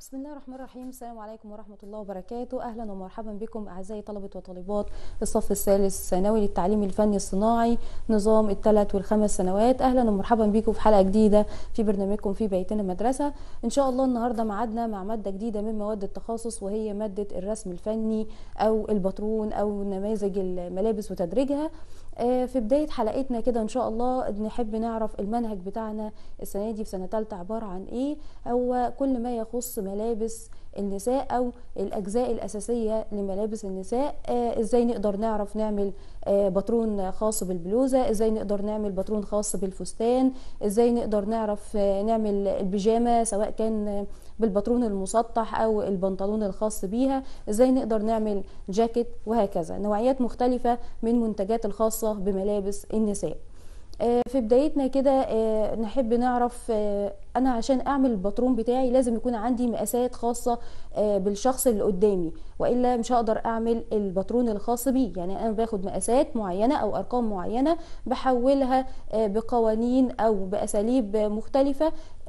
بسم الله الرحمن الرحيم السلام عليكم ورحمة الله وبركاته أهلا ومرحبا بكم أعزائي طلبة وطالبات الصف الثالث ثانوي للتعليم الفني الصناعي نظام الثلاث والخمس سنوات أهلا ومرحبا بكم في حلقة جديدة في برنامجكم في بيتنا مدرسة إن شاء الله النهاردة معادنا مع مادة جديدة من مواد التخصص وهي مادة الرسم الفني أو الباترون أو نماذج الملابس وتدريجها آه، في بداية حلقتنا كده إن شاء الله نحب نعرف المنهج بتاعنا السنة دي في سنة تالتة عبارة عن إيه هو كل ما يخص ملابس النساء او الاجزاء الاساسيه لملابس النساء آه ازاي نقدر نعرف نعمل آه باترون خاص بالبلوزه ازاي نقدر نعمل باترون خاص بالفستان ازاي نقدر نعرف آه نعمل البيجامه سواء كان بالباترون المسطح او البنطلون الخاص بيها ازاي نقدر نعمل جاكيت وهكذا نوعيات مختلفه من منتجات الخاصه بملابس النساء في بدايتنا كده نحب نعرف انا عشان اعمل الباترون بتاعي لازم يكون عندي مقاسات خاصه بالشخص اللي قدامي والا مش هقدر اعمل الباترون الخاص بيه يعني انا باخد مقاسات معينه او ارقام معينه بحولها بقوانين او باساليب مختلفه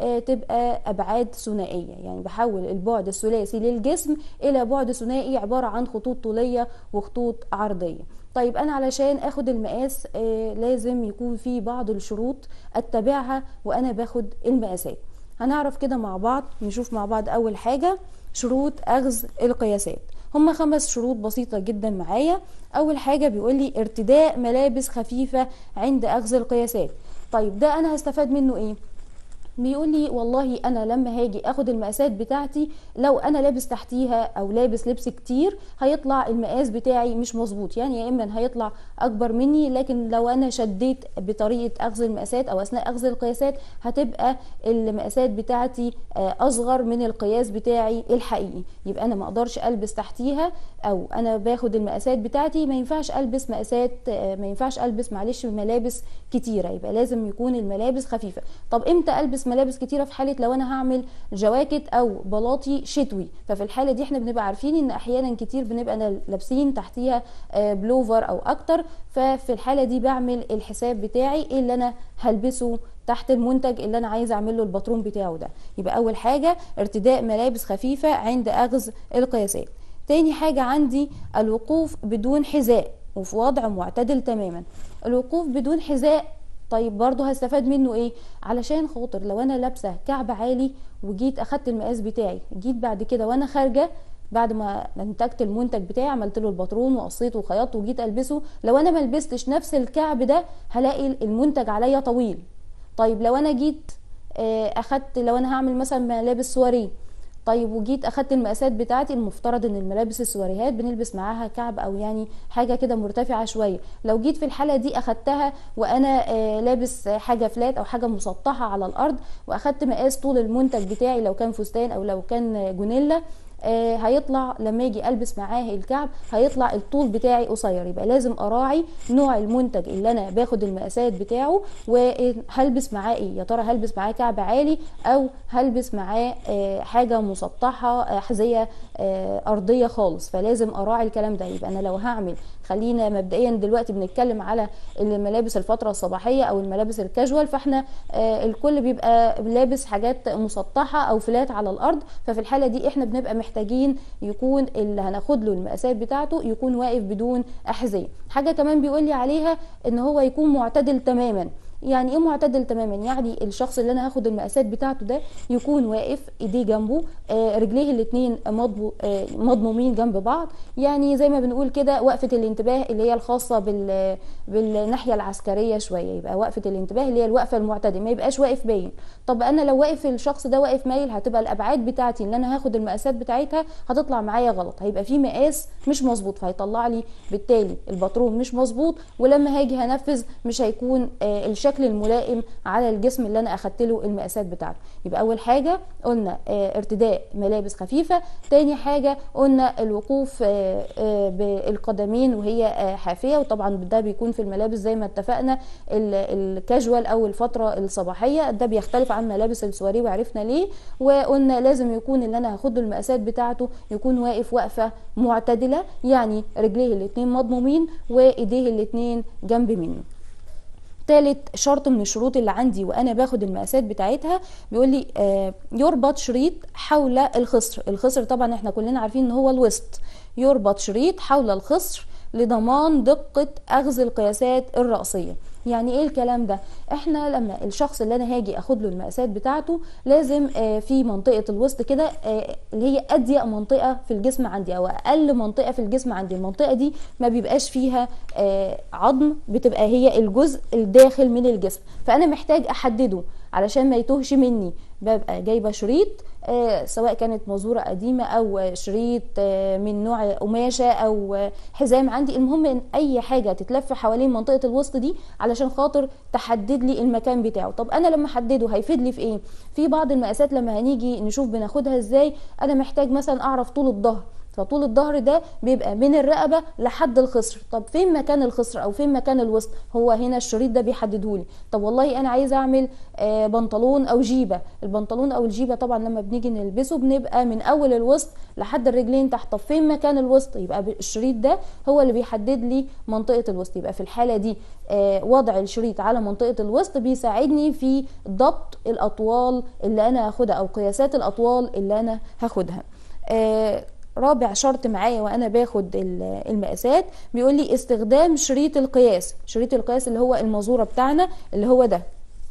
تبقى ابعاد ثنائيه يعني بحول البعد الثلاثي للجسم الى بعد ثنائي عباره عن خطوط طوليه وخطوط عرضيه طيب انا علشان اخد المقاس آه لازم يكون في بعض الشروط اتبعها وانا باخد المقاسات هنعرف كده مع بعض نشوف مع بعض اول حاجه شروط اخذ القياسات هما خمس شروط بسيطة جدا معايا أول حاجة بيقول لي ارتداء ملابس خفيفة عند أخذ القياسات طيب ده أنا هستفاد منه إيه؟ بيقول لي والله انا لما هاجي اخد المقاسات بتاعتي لو انا لابس تحتيها او لابس لبس كتير هيطلع المقاس بتاعي مش مظبوط يعني يا اما هيطلع اكبر مني لكن لو انا شديت بطريقه اخذ المقاسات او اثناء اخذ القياسات هتبقى المقاسات بتاعتي اصغر من القياس بتاعي الحقيقي يبقى انا ما اقدرش البس تحتيها او انا باخد المقاسات بتاعتي ما ينفعش البس مقاسات ما ينفعش البس معلش ملابس كتيره يبقى لازم يكون الملابس خفيفه طب امتى البس ملابس كتيره في حاله لو انا هعمل جواكت او بلاطي شتوي ففي الحاله دي احنا بنبقى عارفين ان احيانا كتير بنبقى لابسين تحتيها بلوفر او اكتر ففي الحاله دي بعمل الحساب بتاعي ايه اللي انا هلبسه تحت المنتج اللي انا عايزه اعمل له الباترون بتاعه ده يبقى اول حاجه ارتداء ملابس خفيفه عند اخذ القياسات تاني حاجه عندي الوقوف بدون حذاء وفي وضع معتدل تماما الوقوف بدون حذاء طيب برضه هستفاد منه ايه علشان خاطر لو انا لابسه كعب عالي وجيت اخدت المقاس بتاعي جيت بعد كده وانا خارجه بعد ما انتجت المنتج بتاعي عملت له الباترون وقصيته وخيطته وجيت البسه لو انا ما لبستش نفس الكعب ده هلاقي المنتج عليا طويل طيب لو انا جيت اخدت لو انا هعمل مثلا ملابس سواريه طيب وجيت اخدت المقاسات بتاعتي المفترض ان الملابس السواريهات بنلبس معاها كعب او يعني حاجه كده مرتفعه شويه لو جيت في الحاله دي اخدتها وانا آه لابس حاجه فلات او حاجه مسطحه على الارض واخدت مقاس طول المنتج بتاعي لو كان فستان او لو كان جونيلا آه هيطلع لما اجي البس معاه الكعب هيطلع الطول بتاعي قصير يبقى لازم اراعي نوع المنتج اللي انا باخد المقاسات بتاعه وهلبس معاه ايه يا ترى هلبس معاه كعب عالي او هلبس معاه آه حاجه مسطحه احذيه آه ارضيه خالص فلازم اراعي الكلام ده يبقى انا لو هعمل خلينا مبدئيا دلوقتي بنتكلم على الملابس الفتره الصباحيه او الملابس الكاجوال فاحنا الكل بيبقى لابس حاجات مسطحه او فلات على الارض ففي الحاله دي احنا بنبقى محتاجين يكون اللي هناخد له المقاسات بتاعته يكون واقف بدون احذيه حاجه كمان بيقول لي عليها ان هو يكون معتدل تماما يعني ايه معتدل تماما يعني الشخص اللي انا هاخد المقاسات بتاعته ده يكون واقف ايديه جنبه آه رجليه الاثنين آه مضمومين جنب بعض يعني زي ما بنقول كده وقفه الانتباه اللي هي الخاصه بال بالناحيه العسكريه شويه يبقى وقفه الانتباه اللي هي الوقفه المعتدله ما يبقاش واقف باين طب انا لو واقف الشخص ده واقف مايل هتبقى الابعاد بتاعتي اللي انا هاخد المقاسات بتاعتها هتطلع معايا غلط هيبقى في مقاس مش مظبوط فهيطلع لي بالتالي الباترون مش مظبوط ولما هاجي هنفذ مش هيكون آه الشكل الملائم على الجسم اللي انا اخدت له المقاسات بتاعته يبقى اول حاجه قلنا اه ارتداء ملابس خفيفه تاني حاجه قلنا الوقوف اه اه بالقدمين وهي حافيه وطبعا ده بيكون في الملابس زي ما اتفقنا الكاجوال او الفتره الصباحيه ده بيختلف عن ملابس السواري وعرفنا ليه وقلنا لازم يكون اللي انا هاخد له المقاسات بتاعته يكون واقف وقفه معتدله يعني رجليه الاتنين مضمومين وايديه الاتنين جنب منه تالت شرط من الشروط اللي عندي وانا باخد المقاسات بتاعتها بيقول لي آه يربط شريط حول الخصر الخصر طبعا احنا كلنا عارفين ان هو الوسط يربط شريط حول الخصر لضمان دقة أخذ القياسات الرأسية يعني ايه الكلام ده احنا لما الشخص اللي انا هاجي اخد له المقاسات بتاعته لازم آه في منطقه الوسط كده آه اللي هي اضيق منطقه في الجسم عندي او اقل منطقه في الجسم عندي المنطقه دي ما بيبقاش فيها آه عظم بتبقى هي الجزء الداخل من الجسم فانا محتاج احدده علشان ما يتوهش مني ببقى جايبه شريط آه سواء كانت مزوره قديمه او شريط آه من نوع قماشه او آه حزام عندي المهم ان اي حاجه تتلف حوالين منطقه الوسط دي علشان خاطر تحدد لي المكان بتاعه طب انا لما احدده هيفيد لي في ايه في بعض المقاسات لما هنيجي نشوف بناخدها ازاي انا محتاج مثلا اعرف طول الظهر فطول الظهر ده بيبقى من الرقبه لحد الخصر طب فين مكان الخصر او فين مكان الوسط هو هنا الشريط ده بيحدده لي طب والله انا عايزه اعمل آه بنطلون او جيبه البنطلون او الجيبه طبعا لما بنيجي نلبسه بنبقى من اول الوسط لحد الرجلين تحت طب فين مكان الوسط يبقى الشريط ده هو اللي بيحدد لي منطقه الوسط يبقى في الحاله دي آه وضع الشريط على منطقه الوسط بيساعدني في ضبط الاطوال اللي انا هاخدها او قياسات الاطوال اللي انا هاخدها آه رابع شرط معايا وانا باخد المقاسات بيقول لي استخدام شريط القياس شريط القياس اللي هو المزوره بتاعنا اللي هو ده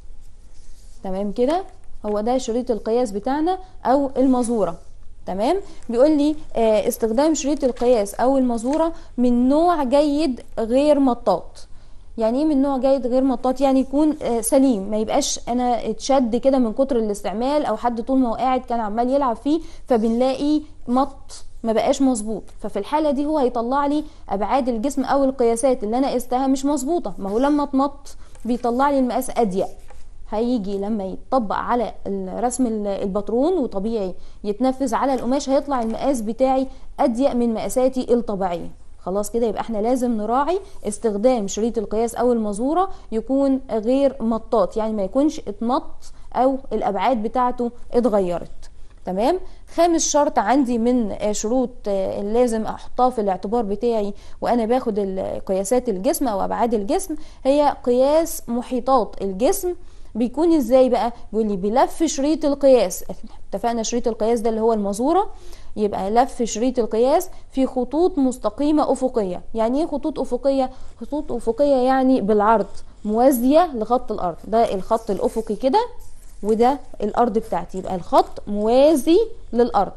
تمام كده هو ده شريط القياس بتاعنا او المزوره تمام بيقول لي استخدام شريط القياس او المزوره من نوع جيد غير مطاط يعني ايه من نوع جيد غير مطاط يعني يكون سليم ما يبقاش انا اتشد كده من كتر الاستعمال او حد طول ما هو قاعد كان عمال يلعب فيه فبنلاقي مط ما بقاش مظبوط ففي الحاله دي هو هيطلع لي ابعاد الجسم او القياسات اللي انا قستها مش مظبوطه ما هو لما اتمط بيطلع لي المقاس اضيق هيجي لما يتطبق على رسم الباترون وطبيعي يتنفذ على القماش هيطلع المقاس بتاعي اضيق من مقاساتي الطبيعيه خلاص كده يبقى احنا لازم نراعي استخدام شريط القياس او المزوره يكون غير مطاط يعني ما يكونش اتمط او الابعاد بتاعته اتغيرت تمام خامس شرط عندي من شروط لازم احطها في الاعتبار بتاعي وانا باخد قياسات الجسم او ابعاد الجسم هي قياس محيطات الجسم بيكون ازاي بقى بيقول لي بلف شريط القياس اتفقنا شريط القياس ده اللي هو المزوره يبقى لف شريط القياس في خطوط مستقيمه افقيه يعني ايه خطوط افقيه خطوط افقيه يعني بالعرض موازيه لخط الارض ده الخط الافقي كده وده الارض بتاعتي يبقى الخط موازي للارض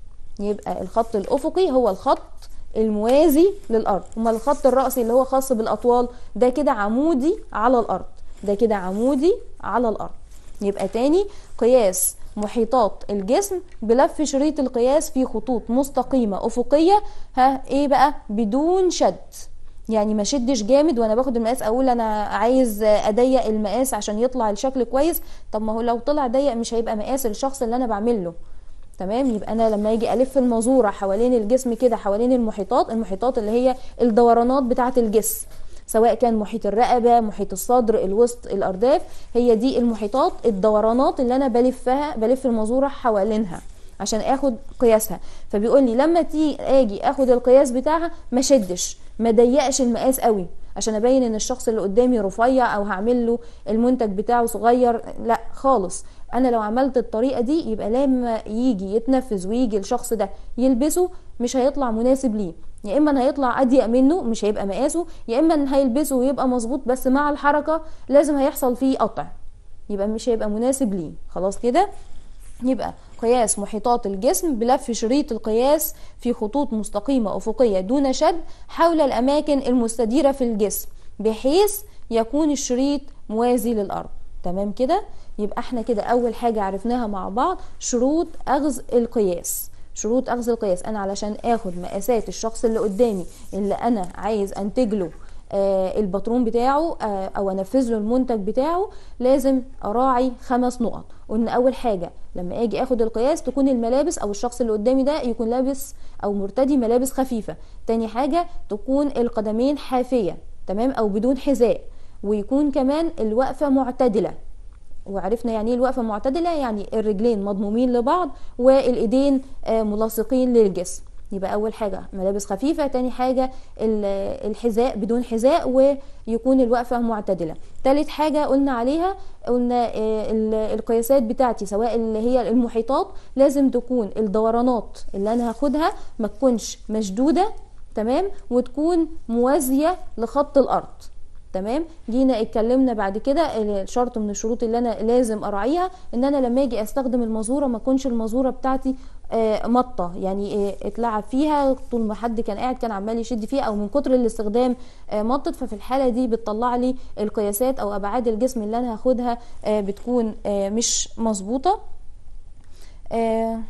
يبقى الخط الافقي هو الخط الموازي للارض امال الخط الراسي اللي هو خاص بالاطوال ده كده عمودي على الارض ده كده عمودي على الارض يبقى تاني قياس محيطات الجسم بلف شريط القياس في خطوط مستقيمة أفقية ها ايه بقى بدون شد يعني ما شدش جامد وانا باخد المقاس اقول انا عايز اضيق المقاس عشان يطلع الشكل كويس طب ما هو لو طلع ضيق مش هيبقى مقاس الشخص اللي انا بعمل له تمام يبقى انا لما اجي الف المزوره حوالين الجسم كده حوالين المحيطات المحيطات اللي هي الدورانات بتاعه الجسم سواء كان محيط الرقبه محيط الصدر الوسط الارداف هي دي المحيطات الدورانات اللي انا بلفها بلف المزوره حوالينها عشان اخد قياسها فبيقول لي لما تيجي اجي اخد القياس بتاعها ما شدش ما ضيقش المقاس قوي عشان ابين ان الشخص اللي قدامي رفيع او هعمل له المنتج بتاعه صغير لا خالص انا لو عملت الطريقه دي يبقى لما يجي يتنفذ ويجي الشخص ده يلبسه مش هيطلع مناسب ليه يا اما هيطلع اضيق منه مش هيبقى مقاسه يا اما هيلبسه ويبقى مظبوط بس مع الحركه لازم هيحصل فيه قطع يبقى مش هيبقى مناسب ليه خلاص كده يبقى قياس محيطات الجسم بلف شريط القياس في خطوط مستقيمة أفقية دون شد حول الأماكن المستديرة في الجسم بحيث يكون الشريط موازي للأرض تمام كده يبقى احنا كده أول حاجة عرفناها مع بعض شروط أخذ القياس شروط أخذ القياس أنا علشان آخد مقاسات الشخص اللي قدامي اللي أنا عايز أنتج له آه الباترون بتاعه آه او انفذ له المنتج بتاعه لازم اراعي خمس نقط قلنا اول حاجه لما اجي اخد القياس تكون الملابس او الشخص اللي قدامي ده يكون لابس او مرتدي ملابس خفيفه تاني حاجه تكون القدمين حافيه تمام او بدون حذاء ويكون كمان الوقفه معتدله وعرفنا يعني ايه الوقفه معتدله يعني الرجلين مضمومين لبعض والايدين آه ملاصقين للجسم يبقى اول حاجه ملابس خفيفه تاني حاجه ال- الحذاء بدون حذاء ويكون الوقفه معتدله تالت حاجه قلنا عليها قلنا آه، ال- القياسات بتاعتي سواء اللي هي المحيطات لازم تكون الدورانات اللي انا هاخدها ما تكونش مشدوده تمام وتكون موازيه لخط الارض تمام جينا اتكلمنا بعد كده الشرط من الشروط اللي انا لازم اراعيها ان انا لما اجي استخدم المازوره ما تكونش المازوره بتاعتي آه، مطه يعني آه، اتلعب فيها طول ما حد كان قاعد كان عمال يشد فيها او من كتر الاستخدام آه، مطت ففي الحاله دي بتطلع لي القياسات او ابعاد الجسم اللي انا هاخدها آه، بتكون آه، مش مظبوطه آه،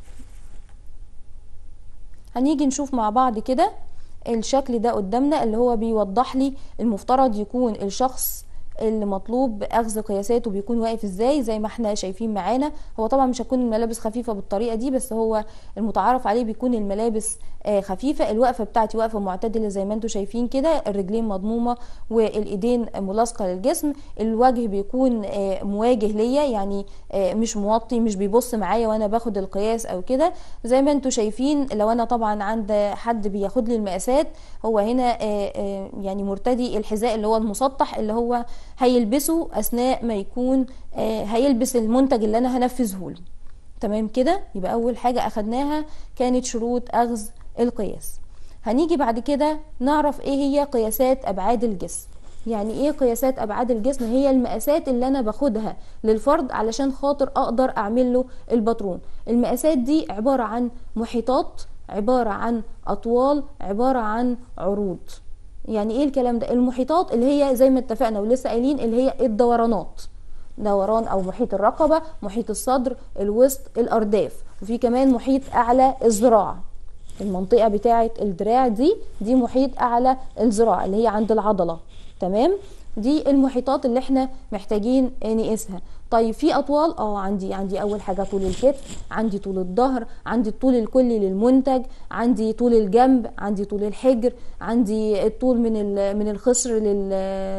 هنيجي نشوف مع بعض كده الشكل ده قدامنا اللي هو بيوضح لي المفترض يكون الشخص اللي مطلوب اخذ قياساته بيكون واقف ازاي زي ما احنا شايفين معانا هو طبعا مش هتكون الملابس خفيفه بالطريقه دي بس هو المتعارف عليه بيكون الملابس آه، خفيفه الوقفه بتاعتي واقفه معتدله زي ما انتم شايفين كده الرجلين مضمومه والايدين ملاصقه للجسم الوجه بيكون آه، مواجه ليا يعني آه، مش موطي مش بيبص معايا وانا باخد القياس او كده زي ما انتم شايفين لو انا طبعا عند حد بياخد لي المقاسات هو هنا آه، آه، يعني مرتدي الحذاء اللي هو المسطح اللي هو هيلبسه اثناء ما يكون آه، هيلبس المنتج اللي انا هنفذه له تمام كده يبقى اول حاجه اخدناها كانت شروط اخذ القياس هنيجي بعد كده نعرف ايه هي قياسات ابعاد الجسم يعني ايه قياسات ابعاد الجسم هي المقاسات اللي انا باخدها للفرد علشان خاطر اقدر اعمل له الباترون المقاسات دي عباره عن محيطات عباره عن اطوال عباره عن عروض يعني ايه الكلام ده المحيطات اللي هي زي ما اتفقنا ولسه قايلين اللي هي الدورانات دوران او محيط الرقبه محيط الصدر الوسط الارداف وفي كمان محيط اعلى الذراع المنطقه بتاعه الدراع دي دي محيط اعلى الذراع اللي هي عند العضله تمام دي المحيطات اللي احنا محتاجين نقيسها طيب في اطوال اه عندي عندي اول حاجه طول الكتف عندي طول الظهر عندي الطول الكلي للمنتج عندي طول الجنب عندي طول الحجر عندي الطول من ال- من الخصر لل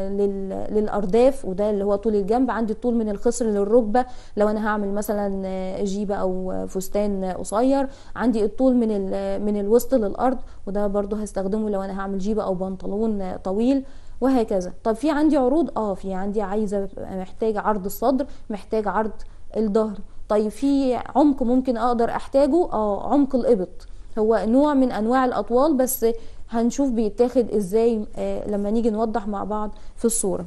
لل للارداف وده اللي هو طول الجنب عندي الطول من الخصر للركبه لو انا هعمل مثلا جيبه او فستان قصير عندي الطول من ال- من الوسط للارض وده برضو هستخدمه لو انا هعمل جيبه او بنطلون طويل وهكذا طب في عندي عروض اه في عندي عايزه محتاجه عرض الصدر محتاج عرض الظهر طيب في عمق ممكن اقدر احتاجه اه عمق الابط هو نوع من انواع الاطوال بس هنشوف بيتاخد ازاي آه لما نيجي نوضح مع بعض في الصوره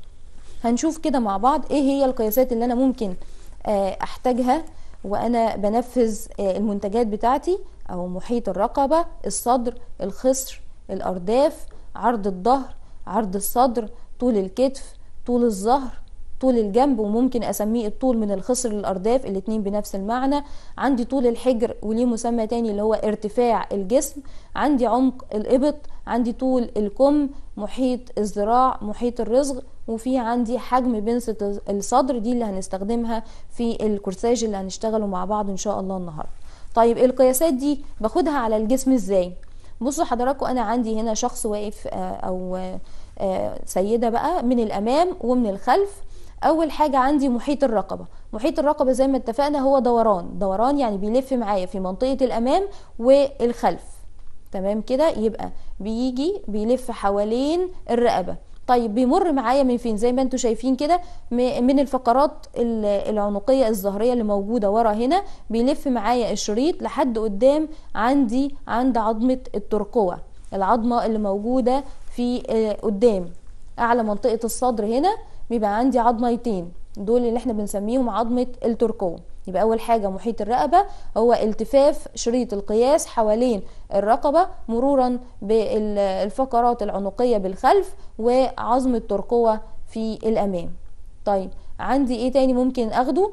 هنشوف كده مع بعض ايه هي القياسات اللي انا ممكن آه احتاجها وانا بنفذ آه المنتجات بتاعتي او محيط الرقبه الصدر الخصر الارداف عرض الظهر عرض الصدر طول الكتف طول الظهر طول الجنب وممكن اسميه الطول من الخصر للارداف الاتنين بنفس المعنى عندي طول الحجر وليه مسمى تاني اللي هو ارتفاع الجسم عندي عمق الابط عندي طول الكم محيط الذراع محيط الرزق وفي عندي حجم بنسة الصدر دي اللي هنستخدمها في الكورساج اللي هنشتغله مع بعض ان شاء الله النهارده طيب القياسات دي باخدها على الجسم ازاي بصوا حضراتكم انا عندي هنا شخص واقف او سيده بقى من الامام ومن الخلف اول حاجه عندي محيط الرقبه محيط الرقبه زي ما اتفقنا هو دوران دوران يعني بيلف معايا في منطقه الامام والخلف تمام كده يبقى بيجي بيلف حوالين الرقبه طيب بيمر معايا من فين زي ما انتم شايفين كده من الفقرات العنقيه الظهريه اللي موجوده ورا هنا بيلف معايا الشريط لحد قدام عندي عند عظمه الترقوه العظمه اللي موجوده في قدام اعلى منطقه الصدر هنا بيبقى عندي عظميتين دول اللي احنا بنسميهم عظمه الترقوه يبقى اول حاجه محيط الرقبه هو التفاف شريط القياس حوالين الرقبه مرورا بالفقرات العنقيه بالخلف وعظم الترقوه في الامام طيب عندي ايه تاني ممكن اخده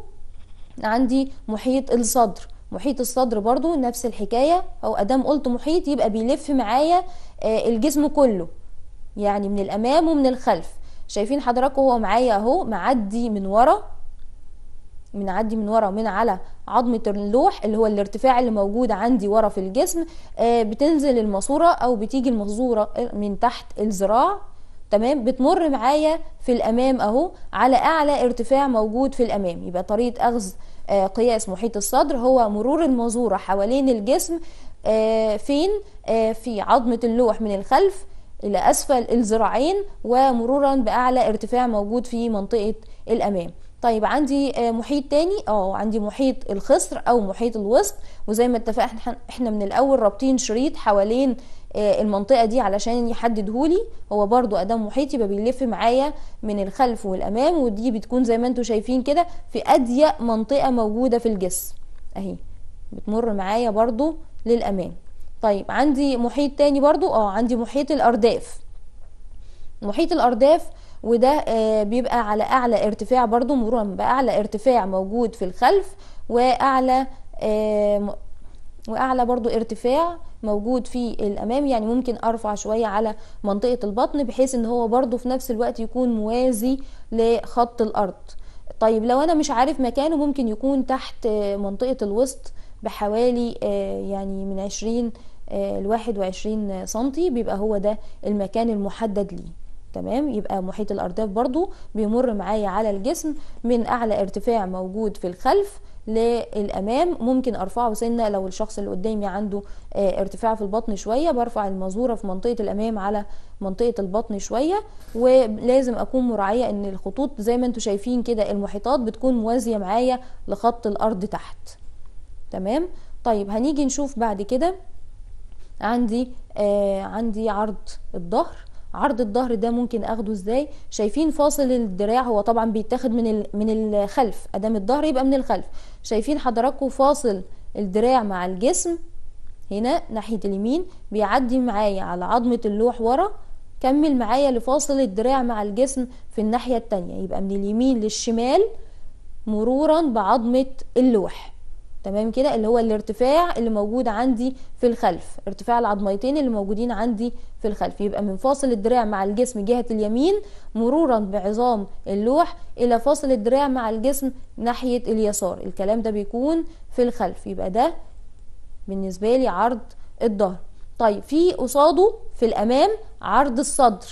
عندي محيط الصدر محيط الصدر برضو نفس الحكايه او ادام قلت محيط يبقى بيلف معايا الجسم كله يعني من الامام ومن الخلف شايفين حضراتكم هو معايا اهو معدي من ورا بنعدي من ورا من على عظمة اللوح اللي هو الارتفاع اللي موجود عندي ورا في الجسم آه بتنزل الماسورة او بتيجي الماسورة من تحت الذراع تمام بتمر معايا في الامام اهو على اعلى ارتفاع موجود في الامام يبقى طريقة اخذ آه قياس محيط الصدر هو مرور الماسورة حوالين الجسم آه فين آه في عظمة اللوح من الخلف إلى أسفل الذراعين ومرورا بأعلى ارتفاع موجود في منطقة الأمام طيب عندي آه محيط تاني اه عندي محيط الخصر او محيط الوسط وزي ما اتفقنا احنا من الاول رابطين شريط حوالين المنطقه دي علشان يحددهولي هو برضو ادام محيط يبقى بيلف معايا من الخلف والامام ودي بتكون زي ما انتم شايفين كده في اضيق منطقه موجوده في الجسم اهي بتمر معايا برضو للامام طيب عندي محيط تاني برضو اه عندي محيط الارداف محيط الارداف وده آه بيبقى على اعلى ارتفاع برضو مرورا باعلى ارتفاع موجود في الخلف واعلى آه واعلى برضو ارتفاع موجود في الامام يعني ممكن ارفع شوية على منطقة البطن بحيث ان هو برضو في نفس الوقت يكون موازي لخط الارض طيب لو انا مش عارف مكانه ممكن يكون تحت منطقة الوسط بحوالي يعني من 20 ل 21 سنتي بيبقى هو ده المكان المحدد ليه تمام يبقى محيط الارداف برضو بيمر معايا على الجسم من اعلى ارتفاع موجود في الخلف للامام ممكن ارفعه سنه لو الشخص اللي قدامي عنده ارتفاع في البطن شويه برفع المزوره في منطقه الامام على منطقه البطن شويه ولازم اكون مراعيه ان الخطوط زي ما انتم شايفين كده المحيطات بتكون موازيه معايا لخط الارض تحت تمام طيب هنيجي نشوف بعد كده عندي آه عندي عرض الظهر عرض الظهر ده ممكن اخده ازاي شايفين فاصل الدراع هو طبعا بيتاخد من من الخلف ادام الظهر يبقى من الخلف شايفين حضراتكم فاصل الدراع مع الجسم هنا ناحيه اليمين بيعدي معايا على عظمه اللوح ورا كمل معايا لفاصل الدراع مع الجسم في الناحيه التانية يبقى من اليمين للشمال مرورا بعظمه اللوح تمام كده اللي هو الارتفاع اللي موجود عندي في الخلف ارتفاع العظميتين اللي موجودين عندي في الخلف يبقى من فاصل الدراع مع الجسم جهة اليمين مرورا بعظام اللوح الى فاصل الدراع مع الجسم ناحية اليسار الكلام ده بيكون في الخلف يبقى ده بالنسبة لي عرض الظهر طيب في قصاده في الامام عرض الصدر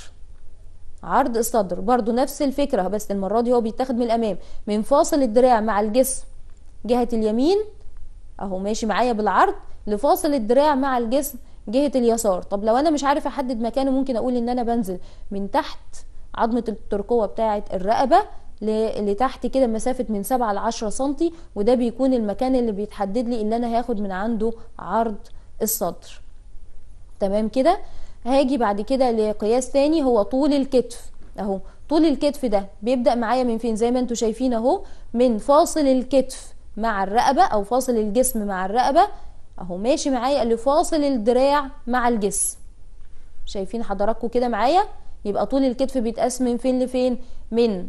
عرض الصدر برضو نفس الفكرة بس المرة دي هو بيتاخد من الامام من فاصل الدراع مع الجسم جهة اليمين اهو ماشي معايا بالعرض لفاصل الدراع مع الجسم جهة اليسار طب لو انا مش عارف احدد مكانه ممكن اقول ان انا بنزل من تحت عظمة الترقوة بتاعة الرقبة لتحت كده مسافة من 7 ل 10 سنتي وده بيكون المكان اللي بيتحدد لي اللي انا هاخد من عنده عرض الصدر تمام كده هاجي بعد كده لقياس تاني هو طول الكتف اهو طول الكتف ده بيبدأ معايا من فين زي ما انتم شايفين اهو من فاصل الكتف مع الرقبة او فاصل الجسم مع الرقبة اهو ماشي معايا اللي فاصل الدراع مع الجسم شايفين حضراتكم كده معايا يبقى طول الكتف بيتقاس من فين لفين من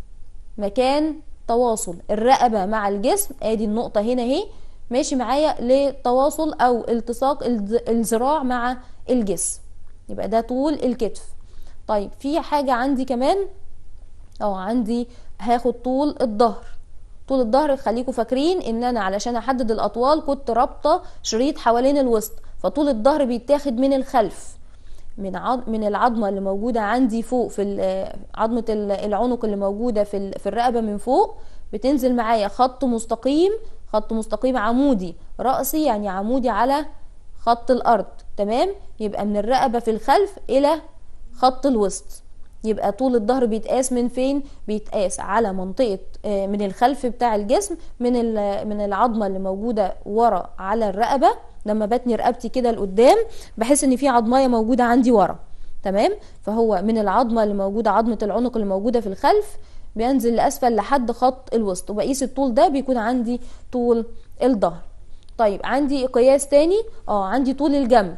مكان تواصل الرقبة مع الجسم ادي النقطة هنا اهي ماشي معايا لتواصل او التصاق الذراع مع الجسم يبقى ده طول الكتف طيب في حاجة عندي كمان اه عندي هاخد طول الظهر طول الظهر خليكم فاكرين ان انا علشان احدد الاطوال كنت رابطه شريط حوالين الوسط فطول الظهر بيتاخد من الخلف من عض... من العظمه اللي موجوده عندي فوق في عظمه العنق اللي موجوده في في الرقبه من فوق بتنزل معايا خط مستقيم خط مستقيم عمودي رأسي يعني عمودي على خط الارض تمام يبقى من الرقبه في الخلف الى خط الوسط يبقى طول الظهر بيتقاس من فين بيتقاس على منطقه من الخلف بتاع الجسم من من العظمه اللي موجوده ورا على الرقبه لما بتني رقبتي كده لقدام بحس ان في عظمايه موجوده عندي ورا تمام فهو من العظمه اللي موجوده عظمه العنق اللي موجوده في الخلف بينزل لاسفل لحد خط الوسط وبقيس الطول ده بيكون عندي طول الظهر طيب عندي قياس تاني اه عندي طول الجنب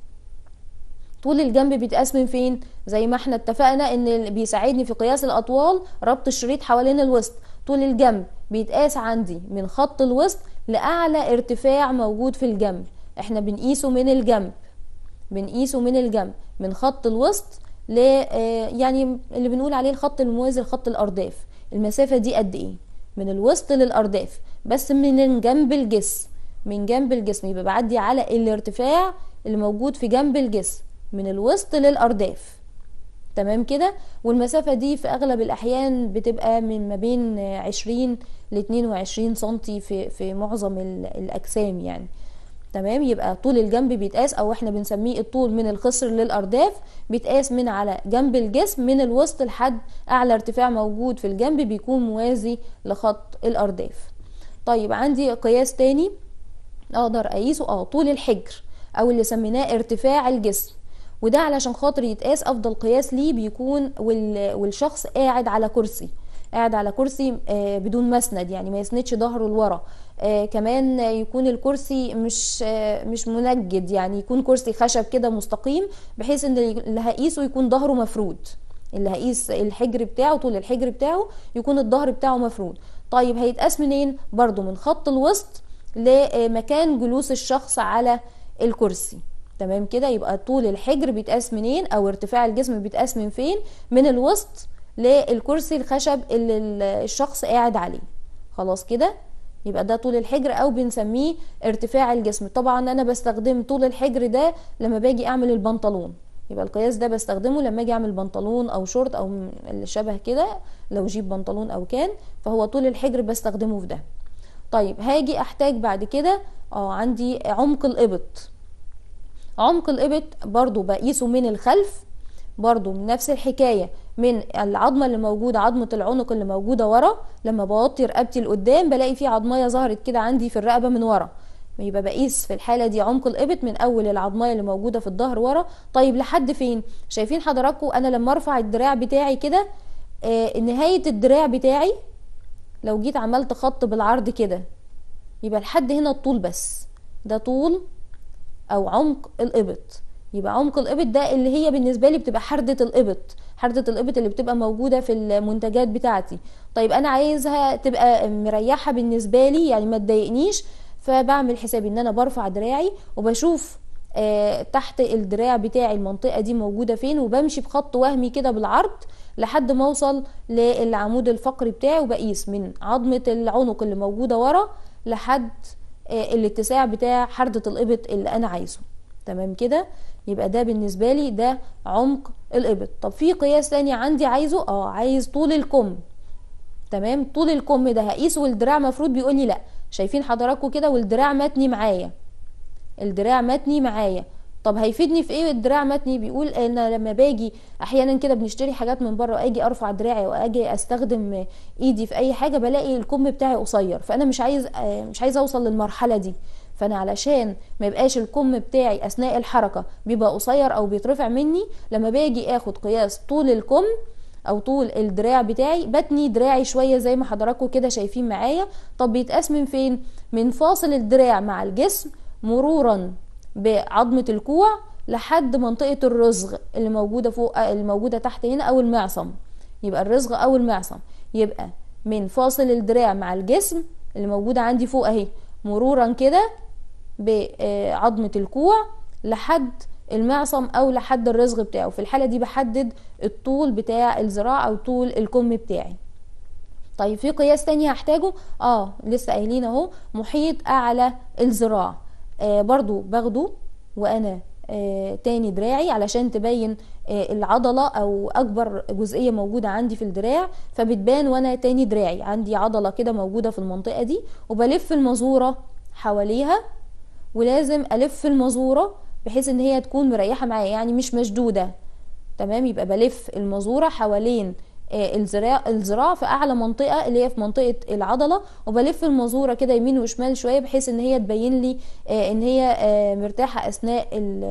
طول الجنب بيتقاس من فين زي ما احنا اتفقنا ان اللي بيساعدني في قياس الاطوال ربط الشريط حوالين الوسط طول الجنب بيتقاس عندي من خط الوسط لاعلى ارتفاع موجود في الجنب احنا بنقيسه من الجنب بنقيسه من الجنب من خط الوسط ل يعني اللي بنقول عليه الخط الموازي لخط الارداف المسافه دي قد ايه من الوسط للارداف بس من جنب الجسم من جنب الجسم يبقى بعدي على الارتفاع اللي موجود في جنب الجسم من الوسط للارداف تمام كده والمسافة دي في اغلب الاحيان بتبقى من ما بين 20 ل 22 سنتي في في معظم الاجسام يعني تمام يبقى طول الجنب بيتقاس او احنا بنسميه الطول من الخصر للارداف بيتقاس من على جنب الجسم من الوسط لحد اعلى ارتفاع موجود في الجنب بيكون موازي لخط الارداف طيب عندي قياس تاني اقدر اقيسه اه طول الحجر او اللي سميناه ارتفاع الجسم وده علشان خاطر يتقاس افضل قياس ليه بيكون والشخص قاعد على كرسي قاعد على كرسي بدون مسند يعني ما يسندش ظهره لورا كمان يكون الكرسي مش مش منجد يعني يكون كرسي خشب كده مستقيم بحيث ان اللي هقيسه يكون ظهره مفرود اللي هقيس الحجر بتاعه طول الحجر بتاعه يكون الظهر بتاعه مفرود طيب هيتقاس منين برضو من خط الوسط لمكان جلوس الشخص على الكرسي تمام كده يبقى طول الحجر بيتقاس منين او ارتفاع الجسم بيتقاس من فين من الوسط للكرسي الخشب اللي الشخص قاعد عليه خلاص كده يبقى ده طول الحجر او بنسميه ارتفاع الجسم طبعا انا بستخدم طول الحجر ده لما باجي اعمل البنطلون يبقى القياس ده بستخدمه لما اجي اعمل بنطلون او شورت او اللي شبه كده لو جيب بنطلون او كان فهو طول الحجر بستخدمه في ده طيب هاجي احتاج بعد كده اه عندي عمق الابط عمق الابط برضو بقيسه من الخلف برضو من نفس الحكاية من العظمة اللي موجودة عظمة العنق اللي موجودة ورا لما بوطي رقبتي لقدام بلاقي في عظمية ظهرت كده عندي في الرقبة من ورا يبقى بقيس في الحالة دي عمق الإبط من أول العظمية اللي موجودة في الظهر ورا طيب لحد فين شايفين حضراتكم أنا لما أرفع الدراع بتاعي كده آه نهاية الدراع بتاعي لو جيت عملت خط بالعرض كده يبقى لحد هنا الطول بس ده طول أو عمق الإبط يبقى عمق الإبط ده اللي هي بالنسبة لي بتبقى حردة الإبط حردة الإبط اللي بتبقى موجودة في المنتجات بتاعتي طيب أنا عايزها تبقى مريحة بالنسبة لي يعني ما تضايقنيش فبعمل حسابي ان انا برفع دراعي وبشوف آه تحت الدراع بتاعي المنطقه دي موجوده فين وبمشي بخط وهمي كده بالعرض لحد ما اوصل للعمود الفقري بتاعي وبقيس من عظمه العنق اللي موجوده ورا لحد آه الاتساع بتاع حرده الابط اللي انا عايزه تمام كده يبقى ده بالنسبه لي ده عمق الابط طب في قياس تاني عندي عايزه اه عايز طول الكم تمام طول الكم ده هقيسه والدراع مفروض بيقول لي لا شايفين حضراتكم كده والدراع متني معايا الدراع متني معايا طب هيفيدني في ايه الدراع متني بيقول ان لما باجي احيانا كده بنشتري حاجات من بره واجي ارفع دراعي واجي استخدم ايدي في اي حاجه بلاقي الكم بتاعي قصير فانا مش عايز مش عايز اوصل للمرحله دي فانا علشان ما يبقاش الكم بتاعي اثناء الحركه بيبقى قصير او بيترفع مني لما باجي اخد قياس طول الكم او طول الدراع بتاعي بتني دراعي شويه زي ما حضراتكم كده شايفين معايا طب بيتقاس من فين من فاصل الدراع مع الجسم مرورا بعظمه الكوع لحد منطقه الرزغ اللي موجوده فوق اللي موجوده تحت هنا او المعصم يبقى الرزغ او المعصم يبقى من فاصل الدراع مع الجسم اللي موجوده عندي فوق اهي مرورا كده بعظمه الكوع لحد المعصم او لحد الرزغ بتاعه في الحاله دي بحدد الطول بتاع الذراع او طول الكم بتاعي طيب في قياس تاني هحتاجه اه لسه قايلين اهو محيط اعلى الذراع آه برضو باخده وانا آه تاني دراعي علشان تبين آه العضلة او اكبر جزئية موجودة عندي في الدراع فبتبان وانا تاني دراعي عندي عضلة كده موجودة في المنطقة دي وبلف المزورة حواليها ولازم الف المزورة بحيث ان هي تكون مريحه معايا يعني مش مشدوده تمام يبقى بلف المزوره حوالين الذراع الذراع في اعلى منطقه اللي هي في منطقه العضله وبلف المزوره كده يمين وشمال شويه بحيث ان هي تبين لي ان هي مرتاحه اثناء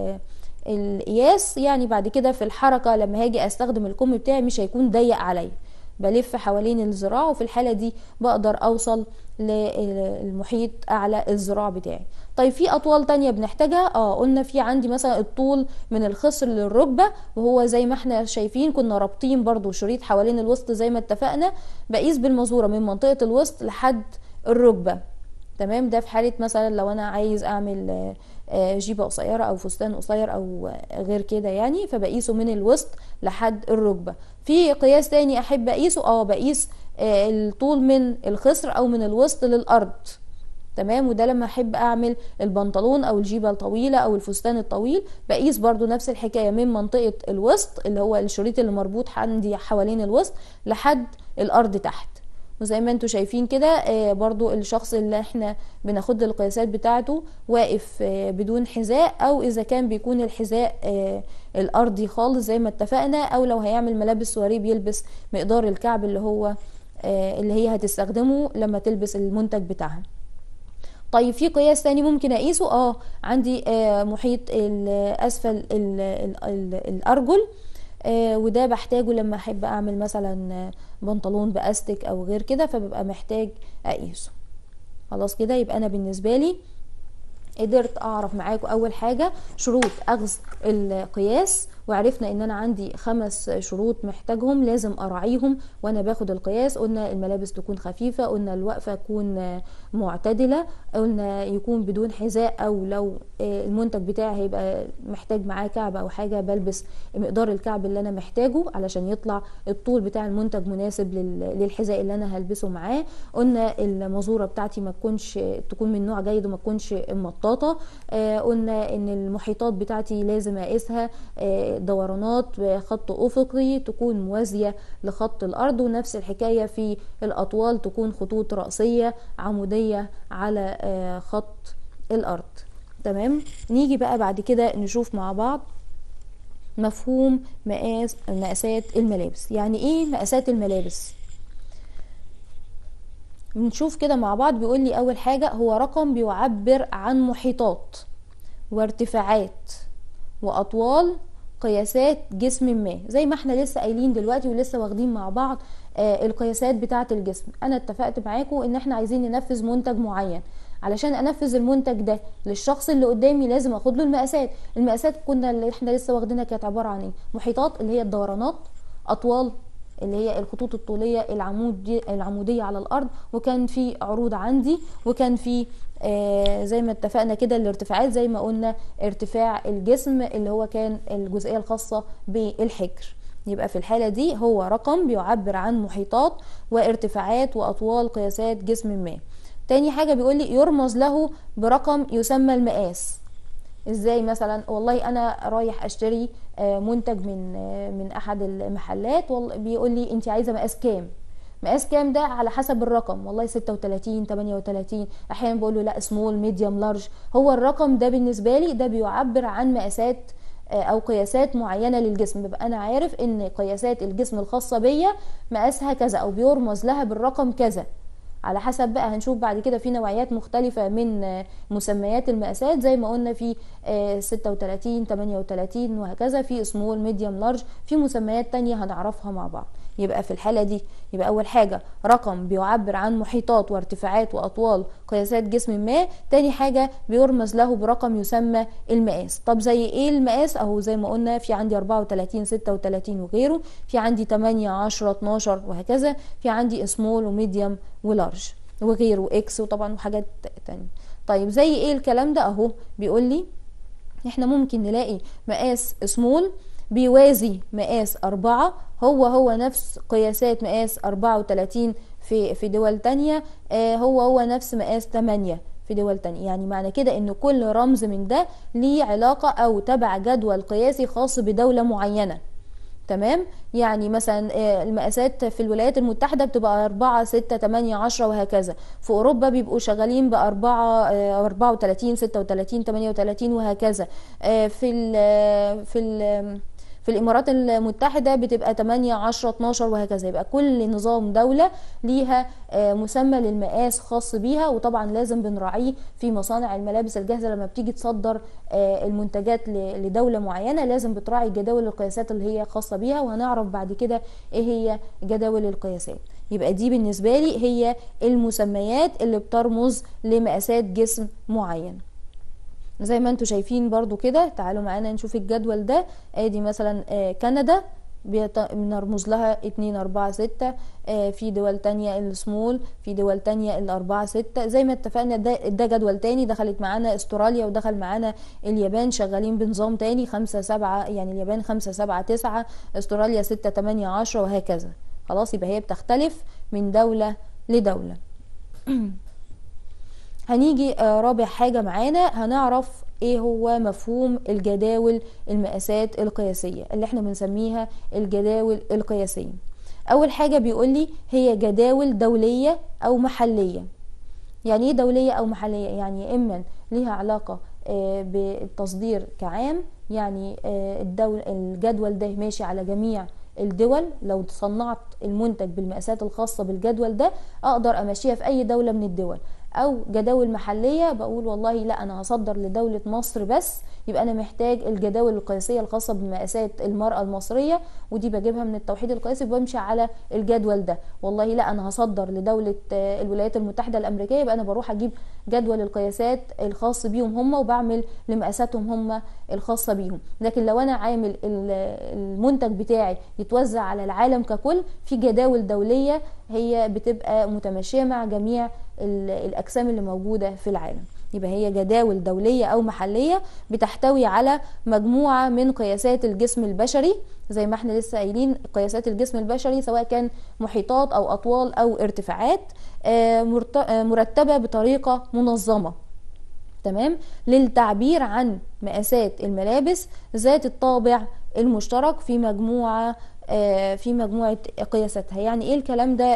القياس يعني بعد كده في الحركه لما هاجي استخدم الكم بتاعي مش هيكون ضيق عليا بلف حوالين الذراع وفي الحالة دي بقدر أوصل للمحيط أعلى الذراع بتاعي طيب في أطوال تانية بنحتاجها اه قلنا في عندي مثلا الطول من الخصر للركبة وهو زي ما احنا شايفين كنا رابطين برضو شريط حوالين الوسط زي ما اتفقنا بقيس بالمزورة من منطقة الوسط لحد الركبة تمام ده في حالة مثلا لو أنا عايز أعمل جيبة قصيرة أو فستان قصير أو غير كده يعني فبقيسه من الوسط لحد الركبة في قياس تاني أحب أقيسه اه بقيس الطول من الخصر أو من الوسط للأرض تمام وده لما احب اعمل البنطلون او الجيبه الطويله او الفستان الطويل بقيس برضو نفس الحكايه من منطقه الوسط اللي هو الشريط اللي مربوط عندي حوالين الوسط لحد الارض تحت وزي ما انتم شايفين كده آه، برضو الشخص اللي احنا بناخد القياسات بتاعته واقف آه، بدون حذاء او اذا كان بيكون الحذاء آه، الارضي خالص زي ما اتفقنا او لو هيعمل ملابس سواريه بيلبس مقدار الكعب اللي هو آه، اللي هي هتستخدمه لما تلبس المنتج بتاعها طيب في قياس تاني ممكن اقيسه اه عندي آه محيط ال- اسفل ال- ال- ال- الارجل آه وده بحتاجه لما احب اعمل مثلا آه، بنطلون باستك او غير كده فببقى محتاج اقيسه خلاص كده يبقى انا بالنسبه لي قدرت اعرف معاكم اول حاجه شروط اخذ القياس وعرفنا ان انا عندي خمس شروط محتاجهم لازم اراعيهم وانا باخد القياس قلنا الملابس تكون خفيفه قلنا الوقفه تكون معتدله قلنا يكون بدون حذاء او لو المنتج بتاعي هيبقى محتاج معاه كعب او حاجه بلبس مقدار الكعب اللي انا محتاجه علشان يطلع الطول بتاع المنتج مناسب لل- للحذاء اللي انا هلبسه معاه قلنا المازوره بتاعتي ما تكونش تكون من نوع جيد وما تكونش مطاطه آه، قلنا ان المحيطات بتاعتي لازم اقيسها آه، دورانات بخط افقي تكون موازيه لخط الارض ونفس الحكايه في الاطوال تكون خطوط راسيه عموديه على آه، خط الارض تمام نيجي بقى بعد كده نشوف مع بعض مفهوم مقاس مقاسات الملابس يعني ايه مقاسات الملابس بنشوف كده مع بعض بيقول لي اول حاجه هو رقم بيعبر عن محيطات وارتفاعات واطوال قياسات جسم ما زي ما احنا لسه قايلين دلوقتي ولسه واخدين مع بعض آه القياسات بتاعه الجسم انا اتفقت معاكم ان احنا عايزين ننفذ منتج معين علشان انفذ المنتج ده للشخص اللي قدامي لازم اخد له المقاسات المقاسات كنا اللي احنا لسه واخدينها كانت عباره عن ايه محيطات اللي هي الدورانات اطوال اللي هي الخطوط الطوليه العمود العموديه على الارض وكان في عروض عندي وكان في آه زي ما اتفقنا كده الارتفاعات زي ما قلنا ارتفاع الجسم اللي هو كان الجزئيه الخاصه بالحجر يبقى في الحاله دي هو رقم بيعبر عن محيطات وارتفاعات واطوال قياسات جسم ما تاني حاجه بيقول لي يرمز له برقم يسمى المقاس ازاي مثلا والله انا رايح اشتري آه، منتج من آه، من احد المحلات والله بيقول لي انت عايزه مقاس كام مقاس كام ده على حسب الرقم والله 36 38 احيانا بقول له لا سمول ميديوم لارج هو الرقم ده بالنسبه لي ده بيعبر عن مقاسات آه، او قياسات معينه للجسم ببقى انا عارف ان قياسات الجسم الخاصه بيا مقاسها كذا او بيرمز لها بالرقم كذا على حسب بقى هنشوف بعد كده في نوعيات مختلفة من آه، مسميات المقاسات زي ما قلنا في آه، 36 38 وهكذا في سمول ميديوم لارج في مسميات تانية هنعرفها مع بعض يبقى في الحالة دي يبقى أول حاجة رقم بيعبر عن محيطات وارتفاعات وأطوال قياسات جسم ما تاني حاجة بيرمز له برقم يسمى المقاس طب زي ايه المقاس اهو زي ما قلنا في عندي 34 36 وغيره في عندي 8 10 12 وهكذا في عندي سمول وميديوم ولارج وغيره اكس وطبعا وحاجات تانية طيب زي ايه الكلام ده اهو بيقول لي احنا ممكن نلاقي مقاس سمول بيوازي مقاس أربعة هو هو نفس قياسات مقاس أربعة وتلاتين في في دول تانية آه هو هو نفس مقاس تمانية في دول تانية يعني معنى كده ان كل رمز من ده ليه علاقة او تبع جدول قياسي خاص بدولة معينة تمام يعني مثلا آه، المقاسات في الولايات المتحدة بتبقى أربعة ستة تمانية عشرة وهكذا في أوروبا بيبقوا شغالين بأربعة آه، أربعة وتلاتين ستة وتلاتين تمانية وتلاتين وهكذا آه، في ال في ال في الامارات المتحده بتبقى 8 10 12 وهكذا يبقى كل نظام دوله ليها آه، مسمى للمقاس خاص بيها وطبعا لازم بنراعيه في مصانع الملابس الجاهزه لما بتيجي تصدر آه، المنتجات ل- لدوله معينه لازم بتراعي جداول القياسات اللي هي خاصه بيها وهنعرف بعد كده ايه هي جداول القياسات يبقى دي بالنسبه لي هي المسميات اللي بترمز لمقاسات جسم معين زي ما انتم شايفين برضو كده تعالوا معانا نشوف الجدول ده ادي مثلا آه، كندا بيت- بنرمز لها اتنين اربعة ستة آه، في دول تانية السمول في دول تانية الاربعة ستة زي ما اتفقنا ده, ده جدول تاني دخلت معانا استراليا ودخل معانا اليابان شغالين بنظام تاني خمسة سبعة يعني اليابان خمسة سبعة تسعة استراليا ستة تمانية عشرة وهكذا خلاص يبقى هي بتختلف من دولة لدولة هنيجي آه، رابع حاجة معانا هنعرف ايه هو مفهوم الجداول المقاسات القياسية اللي احنا بنسميها الجداول القياسية اول حاجه بيقول لي هي جداول دوليه او محليه يعني ايه دوليه او محليه يعني اما ليها علاقه آه، بالتصدير كعام يعني آه، الدول الجدول ده ماشي على جميع الدول لو صنعت المنتج بالمقاسات الخاصة بالجدول ده أقدر أمشيها في أي دولة من الدول او جداول محليه بقول والله لا انا هصدر لدوله مصر بس يبقى انا محتاج الجداول القياسيه الخاصه بمقاسات المراه المصريه ودي بجيبها من التوحيد القياسي وبمشي على الجدول ده والله لا انا هصدر لدوله آه، الولايات المتحده الامريكيه يبقى انا بروح اجيب جدول القياسات الخاص بيهم هم وبعمل لمقاساتهم هم الخاصه بيهم لكن لو انا عامل المنتج بتاعي يتوزع على العالم ككل في جداول دوليه هي بتبقى متماشيه مع جميع الاجسام اللي موجوده في العالم يبقى هي جداول دوليه او محليه بتحتوي على مجموعه من قياسات الجسم البشري زي ما احنا لسه قايلين قياسات الجسم البشري سواء كان محيطات او اطوال او ارتفاعات آه، آه، مرتبه بطريقه منظمه تمام للتعبير عن مقاسات الملابس ذات الطابع المشترك في مجموعه آه، في مجموعه قياساتها يعني ايه الكلام ده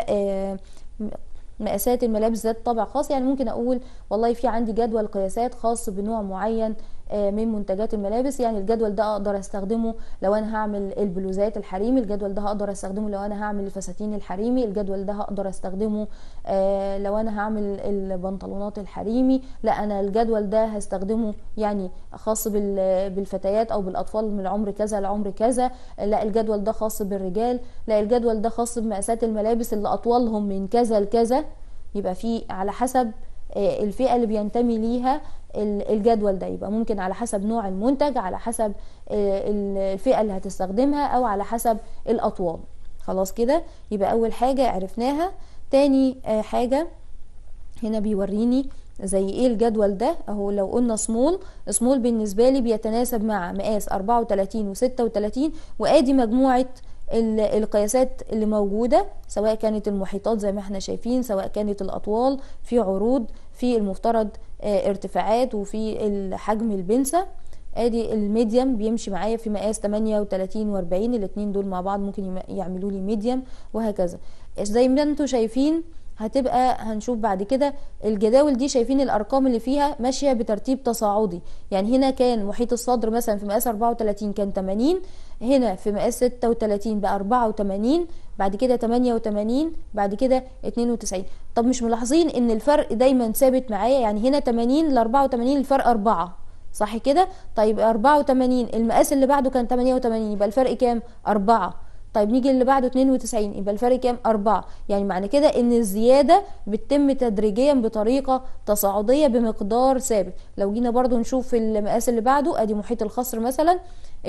مقاسات الملابس ذات طابع خاص يعني ممكن اقول والله في عندي جدول قياسات خاص بنوع معين آه، من منتجات الملابس يعني الجدول ده اقدر استخدمه لو انا هعمل البلوزات الحريمي الجدول ده هقدر استخدمه لو انا هعمل الفساتين الحريمي الجدول ده هقدر استخدمه آه، لو انا هعمل البنطلونات الحريمي لا انا الجدول ده هستخدمه يعني خاص بالفتيات او بالاطفال من العمر كذا لعمر كذا لا الجدول ده خاص بالرجال لا الجدول ده خاص بمقاسات الملابس اللي اطولهم من كذا لكذا يبقى في على حسب آه، الفئه اللي بينتمي ليها الجدول ده يبقى ممكن على حسب نوع المنتج على حسب آه، الفئه اللي هتستخدمها او على حسب الاطوال خلاص كده يبقى اول حاجه عرفناها تاني آه، حاجه هنا بيوريني زي ايه الجدول ده اهو لو قلنا سمول سمول بالنسبه لي بيتناسب مع مقاس 34 و36 وادي مجموعه القياسات اللي موجودة سواء كانت المحيطات زي ما احنا شايفين سواء كانت الأطوال في عروض في المفترض آه، ارتفاعات وفي الحجم البنسة ادي الميديم بيمشي معايا في مقاس 38 و40 الاثنين دول مع بعض ممكن يعملوا لي ميديم وهكذا زي ما انتم شايفين هتبقى هنشوف بعد كده الجداول دي شايفين الارقام اللي فيها ماشيه بترتيب تصاعدي يعني هنا كان محيط الصدر مثلا في مقاس 34 كان 80 هنا في مقاس 36 بقى 84 بعد كده 88 بعد كده 92 طب مش ملاحظين ان الفرق دايما ثابت معايا يعني هنا 80 ل 84 الفرق 4 صح كده طيب 84 المقاس اللي بعده كان 88 يبقى الفرق كام 4 طيب نيجي اللي بعده 92 يبقى الفرق كام 4 يعني معنى كده ان الزياده بتتم تدريجيا بطريقه تصاعديه بمقدار ثابت لو جينا برضو نشوف في المقاس اللي بعده ادي محيط الخصر مثلا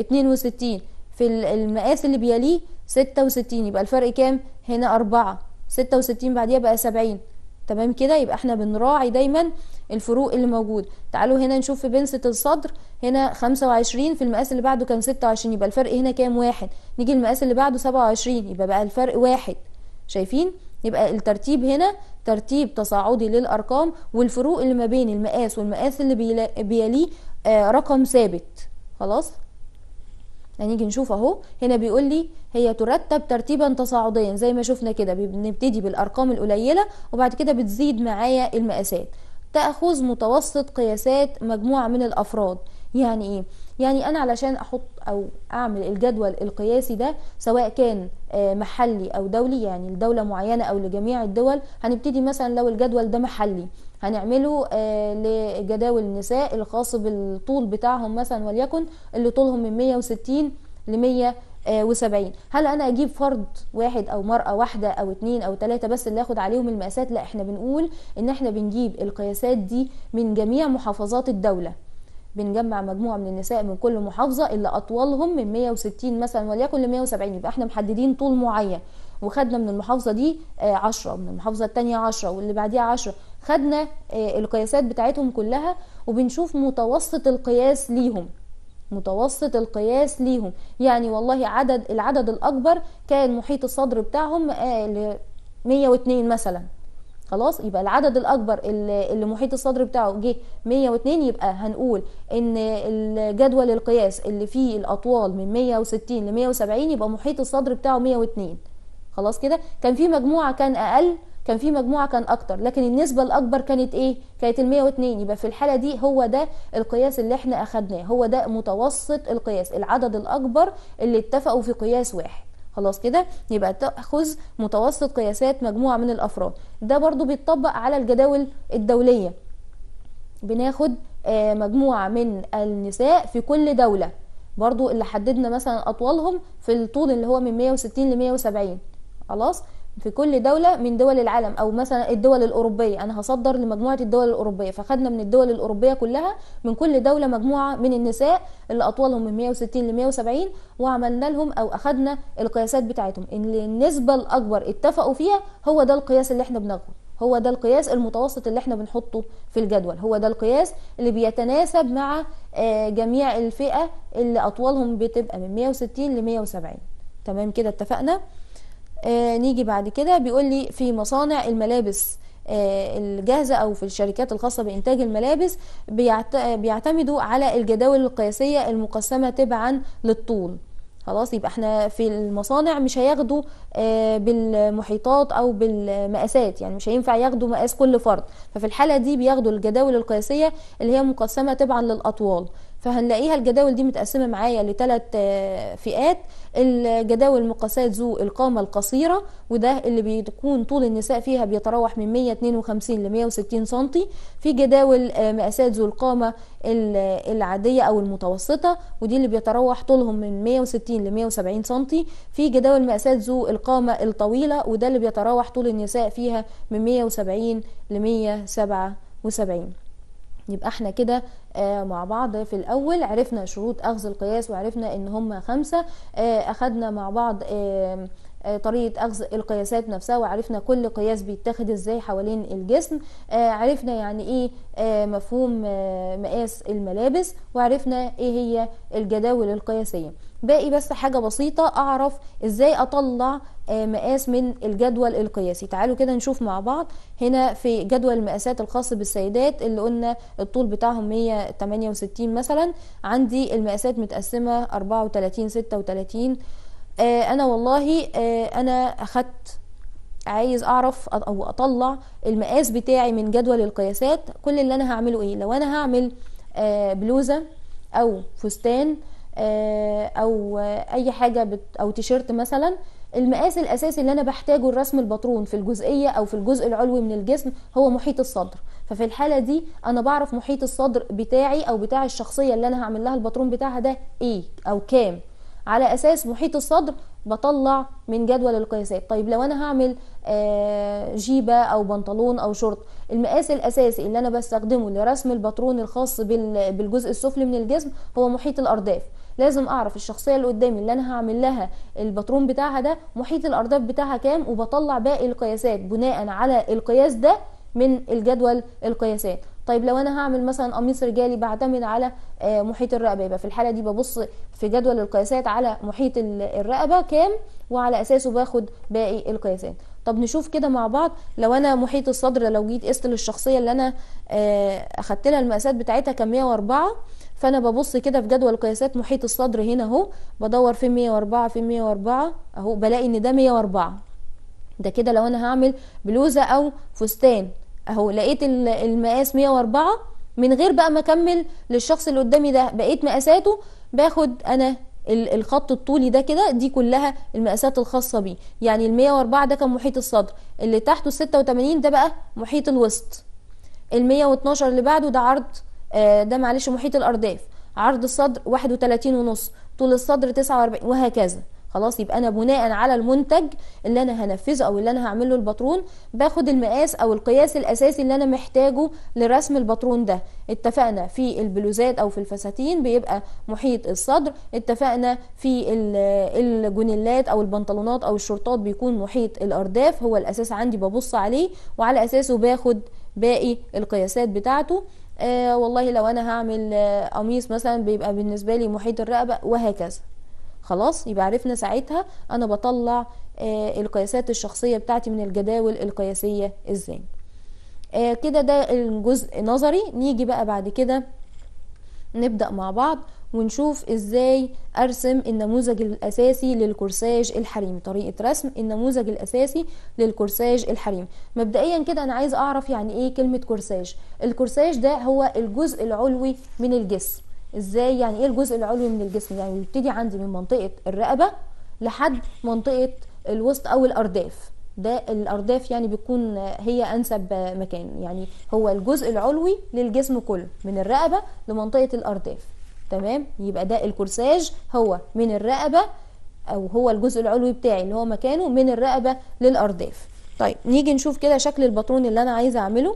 62 في المقاس اللي بيليه 66 يبقى الفرق كام هنا 4 66 بعديها بقى 70 تمام كده يبقى احنا بنراعي دايما الفروق اللي موجود تعالوا هنا نشوف في بنسة الصدر هنا 25 في المقاس اللي بعده كان 26 يبقى الفرق هنا كام واحد نيجي المقاس اللي بعده 27 يبقى بقى الفرق واحد شايفين يبقى الترتيب هنا ترتيب تصاعدي للارقام والفروق اللي ما بين المقاس والمقاس اللي بيليه آه رقم ثابت خلاص هنيجي يعني نشوف اهو هنا بيقول لي هي ترتب ترتيبا تصاعديا زي ما شفنا كده بنبتدي بالارقام القليله وبعد كده بتزيد معايا المقاسات تاخذ متوسط قياسات مجموعه من الافراد يعني ايه يعني انا علشان احط او اعمل الجدول القياسي ده سواء كان آه، محلي او دولي يعني لدوله معينه او لجميع الدول هنبتدي مثلا لو الجدول ده محلي هنعمله آه، لجداول النساء الخاص بالطول بتاعهم مثلا وليكن اللي طولهم من 160 ل 170 هل انا اجيب فرد واحد او مرأة واحدة او اتنين او تلاتة بس اللي اخد عليهم المقاسات لا احنا بنقول ان احنا بنجيب القياسات دي من جميع محافظات الدولة بنجمع مجموعه من النساء من كل محافظه اللي اطولهم من 160 مثلا وليكن ل 170 يبقى احنا محددين طول معين وخدنا من المحافظه دي 10 آه، من المحافظه الثانيه 10 واللي بعديها 10 خدنا آه، القياسات بتاعتهم كلها وبنشوف متوسط القياس ليهم متوسط القياس ليهم يعني والله عدد العدد الاكبر كان محيط الصدر بتاعهم 102 آه، مثلا خلاص يبقى العدد الاكبر اللي محيط الصدر بتاعه جه 102 يبقى هنقول ان الجدول القياس اللي فيه الاطوال من 160 ل 170 يبقى محيط الصدر بتاعه 102 خلاص كده كان في مجموعه كان اقل كان في مجموعه كان اكتر لكن النسبه الاكبر كانت ايه كانت ال 102 يبقى في الحاله دي هو ده القياس اللي احنا اخدناه هو ده متوسط القياس العدد الاكبر اللي اتفقوا في قياس واحد خلاص كده يبقى تاخذ متوسط قياسات مجموعه من الافراد ده برضو بيتطبق على الجداول الدوليه بناخد آه، مجموعه من النساء في كل دوله برضو اللي حددنا مثلا اطوالهم في الطول اللي هو من 160 ل 170 خلاص في كل دولة من دول العالم أو مثلا الدول الأوروبية أنا هصدر لمجموعة الدول الأوروبية فخدنا من الدول الأوروبية كلها من كل دولة مجموعة من النساء اللي أطوالهم من 160 ل 170 وعملنا لهم أو أخدنا القياسات بتاعتهم إن النسبة الأكبر اتفقوا فيها هو ده القياس اللي احنا بناخده هو ده القياس المتوسط اللي احنا بنحطه في الجدول هو ده القياس اللي بيتناسب مع آه، جميع الفئة اللي أطوالهم بتبقى من 160 ل 170 تمام كده اتفقنا آه نيجي بعد كده بيقول لي في مصانع الملابس آه الجاهزة أو في الشركات الخاصة بإنتاج الملابس بيعت... بيعتمدوا على الجداول القياسية المقسمة تبعا للطول خلاص يبقى احنا في المصانع مش هياخدوا آه بالمحيطات او بالمقاسات يعني مش هينفع ياخدوا مقاس كل فرد ففي الحاله دي بياخدوا الجداول القياسيه اللي هي مقسمه تبعا للاطوال فهنلاقيها الجداول دي متقسمه معايا لثلاث فئات الجداول المقاسات ذو القامه القصيره وده اللي بيكون طول النساء فيها بيتراوح من 152 ل 160 سم في جداول مقاسات ذو القامه العاديه او المتوسطه ودي اللي بيتراوح طولهم من 160 ل 170 سم في جداول مقاسات ذو القامه الطويله وده اللي بيتراوح طول النساء فيها من 170 ل 177 يبقى احنا كده آه مع بعض في الاول عرفنا شروط اخذ القياس وعرفنا ان هم خمسة آه اخدنا مع بعض آه طريقة أخذ القياسات نفسها وعرفنا كل قياس بيتاخد ازاي حوالين الجسم آه عرفنا يعني ايه آه مفهوم آه مقاس الملابس وعرفنا ايه هي الجداول القياسية باقي بس حاجة بسيطة اعرف ازاي اطلع مقاس من الجدول القياسي تعالوا كده نشوف مع بعض هنا في جدول المقاسات الخاص بالسيدات اللي قلنا الطول بتاعهم 168 مثلا عندي المقاسات متقسمة 34 36 آه انا والله آه انا اخدت عايز اعرف او اطلع المقاس بتاعي من جدول القياسات كل اللي انا هعمله ايه لو انا هعمل آه بلوزه او فستان او اي حاجه بت او تيشيرت مثلا المقاس الاساسي اللي انا بحتاجه الرسم البطرون في الجزئيه او في الجزء العلوي من الجسم هو محيط الصدر ففي الحاله دي انا بعرف محيط الصدر بتاعي او بتاع الشخصيه اللي انا هعمل لها البطرون بتاعها ده ايه او كام على اساس محيط الصدر بطلع من جدول القياسات طيب لو انا هعمل جيبه او بنطلون او شورت المقاس الاساسي اللي انا بستخدمه لرسم الباترون الخاص بالجزء السفلي من الجسم هو محيط الارداف لازم اعرف الشخصيه اللي قدامي اللي انا هعمل لها الباترون بتاعها ده محيط الارداف بتاعها كام وبطلع باقي القياسات بناء على القياس ده من الجدول القياسات طيب لو انا هعمل مثلا قميص رجالي بعتمد على محيط الرقبه يبقى في الحاله دي ببص في جدول القياسات على محيط الرقبه كام وعلى اساسه باخد باقي القياسات طب نشوف كده مع بعض لو انا محيط الصدر لو جيت قست للشخصيه اللي انا اخدت لها المقاسات بتاعتها كان 104 فانا ببص كده في جدول قياسات محيط الصدر هنا اهو بدور في 104 في 104 اهو بلاقي ان ده 104 ده كده لو انا هعمل بلوزه او فستان اهو لقيت المقاس 104 من غير بقى ما اكمل للشخص اللي قدامي ده بقيت مقاساته باخد انا الخط الطولي ده كده دي كلها المقاسات الخاصة بيه يعني ال 104 ده كان محيط الصدر اللي تحته 86 ده بقى محيط الوسط ال 112 اللي بعده ده عرض آه ده معلش محيط الارداف عرض الصدر 31 ونص طول الصدر 49 وهكذا خلاص يبقى انا بناء على المنتج اللي انا هنفذه او اللي انا هعمل له الباترون باخد المقاس او القياس الاساسي اللي انا محتاجه لرسم الباترون ده اتفقنا في البلوزات او في الفساتين بيبقى محيط الصدر اتفقنا في الجونيلات او البنطلونات او الشورتات بيكون محيط الارداف هو الاساس عندي ببص عليه وعلى اساسه باخد باقي القياسات بتاعته آه والله لو انا هعمل آه قميص مثلا بيبقى بالنسبه لي محيط الرقبه وهكذا خلاص يبقى عرفنا ساعتها انا بطلع آه القياسات الشخصية بتاعتي من الجداول القياسية ازاي آه كده ده الجزء نظري نيجي بقى بعد كده نبدأ مع بعض ونشوف ازاي ارسم النموذج الاساسي للكورساج الحريمي طريقه رسم النموذج الاساسي للكورساج الحريمي مبدئيا كده انا عايز اعرف يعني ايه كلمه كورساج الكورساج ده هو الجزء العلوي من الجسم ازاي يعني ايه الجزء العلوي من الجسم يعني بيبتدي عندي من منطقه الرقبه لحد منطقه الوسط او الارداف ده الارداف يعني بتكون هي انسب مكان يعني هو الجزء العلوي للجسم كله من الرقبه لمنطقه الارداف تمام يبقى ده الكورساج هو من الرقبه او هو الجزء العلوي بتاعي اللي هو مكانه من الرقبه للارداف طيب نيجي نشوف كده شكل الباترون اللي انا عايزه اعمله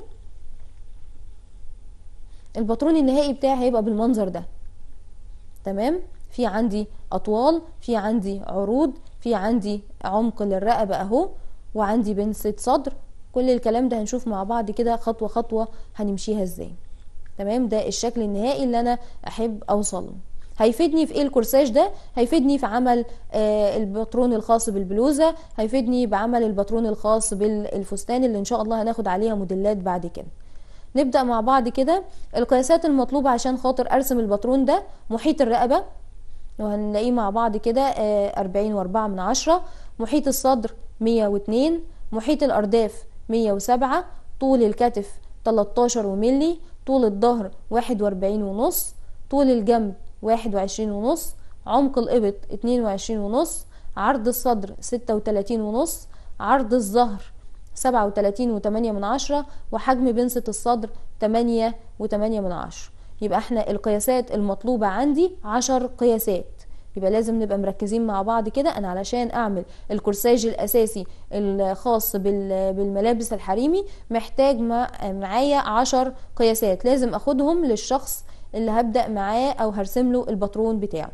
الباترون النهائي بتاعي هيبقى بالمنظر ده تمام في عندي اطوال في عندي عروض في عندي عمق للرقبه اهو وعندي بنسة صدر كل الكلام ده هنشوف مع بعض كده خطوه خطوه هنمشيها ازاي تمام ده الشكل النهائي اللي انا احب اوصله هيفيدني في ايه الكورساج ده هيفيدني في عمل آه الباترون الخاص بالبلوزه هيفيدني بعمل الباترون الخاص بالفستان اللي ان شاء الله هناخد عليها موديلات بعد كده نبدا مع بعض كده القياسات المطلوبه عشان خاطر ارسم الباترون ده محيط الرقبه وهنلاقيه مع بعض كده أربعين وأربعة من عشرة محيط الصدر مية واتنين محيط الأرداف مية وسبعة طول الكتف تلاتاشر وملي طول الظهر واحد وأربعين ونص طول الجنب واحد وعشرين ونص عمق الإبط اتنين وعشرين ونص عرض الصدر ستة وتلاتين ونص عرض الظهر سبعة وتلاتين وتمانية من عشرة وحجم بنسة الصدر تمانية وتمانية من عشرة يبقى احنا القياسات المطلوبة عندي عشر قياسات يبقى لازم نبقى مركزين مع بعض كده انا علشان اعمل الكورساج الاساسي الخاص بالملابس الحريمي محتاج معايا عشر قياسات لازم اخدهم للشخص اللي هبدأ معاه او هرسم له الباترون بتاعه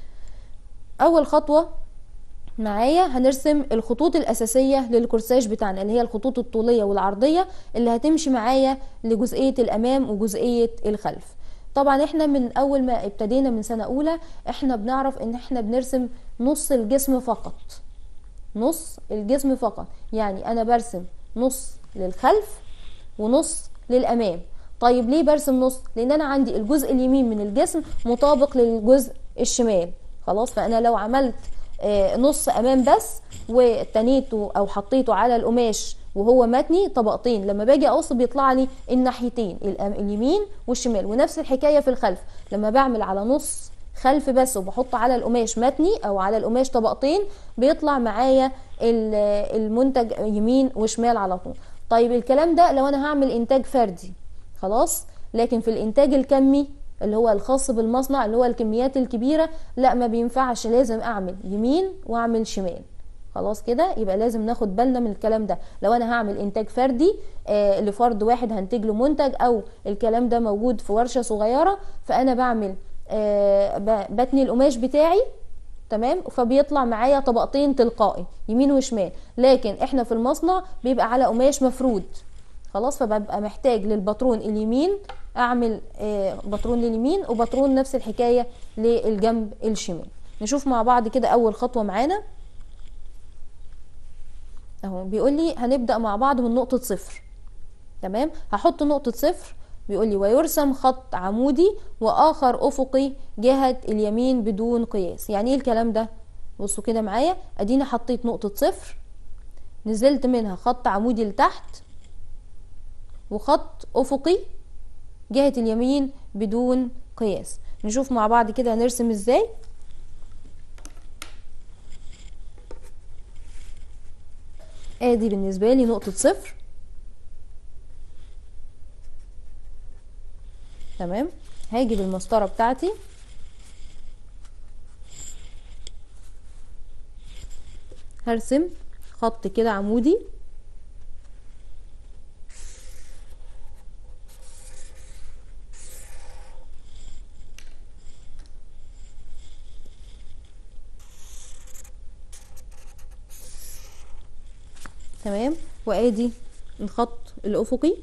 اول خطوة معايا هنرسم الخطوط الأساسية للكورساج بتاعنا اللي هي الخطوط الطولية والعرضية اللي هتمشي معايا لجزئية الأمام وجزئية الخلف طبعا احنا من اول ما ابتدينا من سنة اولى احنا بنعرف ان احنا بنرسم نص الجسم فقط نص الجسم فقط يعني انا برسم نص للخلف ونص للامام طيب ليه برسم نص لان انا عندي الجزء اليمين من الجسم مطابق للجزء الشمال خلاص فانا لو عملت نص امام بس وتنيته او حطيته على القماش وهو متني طبقتين لما باجي اقص بيطلع لي الناحيتين اليمين والشمال ونفس الحكايه في الخلف لما بعمل على نص خلف بس وبحط على القماش متني او على القماش طبقتين بيطلع معايا المنتج يمين وشمال على طول طيب الكلام ده لو انا هعمل انتاج فردي خلاص لكن في الانتاج الكمي اللي هو الخاص بالمصنع اللي هو الكميات الكبيره لا ما بينفعش لازم اعمل يمين واعمل شمال خلاص كده يبقى لازم ناخد بالنا من الكلام ده لو انا هعمل انتاج فردي آه لفرد واحد هنتج له منتج او الكلام ده موجود في ورشه صغيره فانا بعمل آه بتني القماش بتاعي تمام فبيطلع معايا طبقتين تلقائي يمين وشمال لكن احنا في المصنع بيبقى على قماش مفرود خلاص فببقى محتاج للباترون اليمين اعمل آه باترون لليمين وباترون نفس الحكايه للجنب الشمال نشوف مع بعض كده اول خطوه معانا اهو بيقول لي هنبدا مع بعض من نقطه صفر تمام هحط نقطه صفر بيقول لي ويرسم خط عمودي واخر افقي جهه اليمين بدون قياس يعني ايه الكلام ده بصوا كده معايا اديني حطيت نقطه صفر نزلت منها خط عمودي لتحت وخط افقي جهه اليمين بدون قياس نشوف مع بعض كده هنرسم ازاي ادي بالنسبة لي نقطة صفر تمام هاجي بالمسطرة بتاعتي هرسم خط كده عمودي تمام وادي الخط الافقي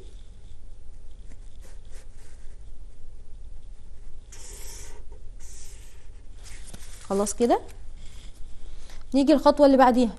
خلاص كده نيجي الخطوه اللي بعديها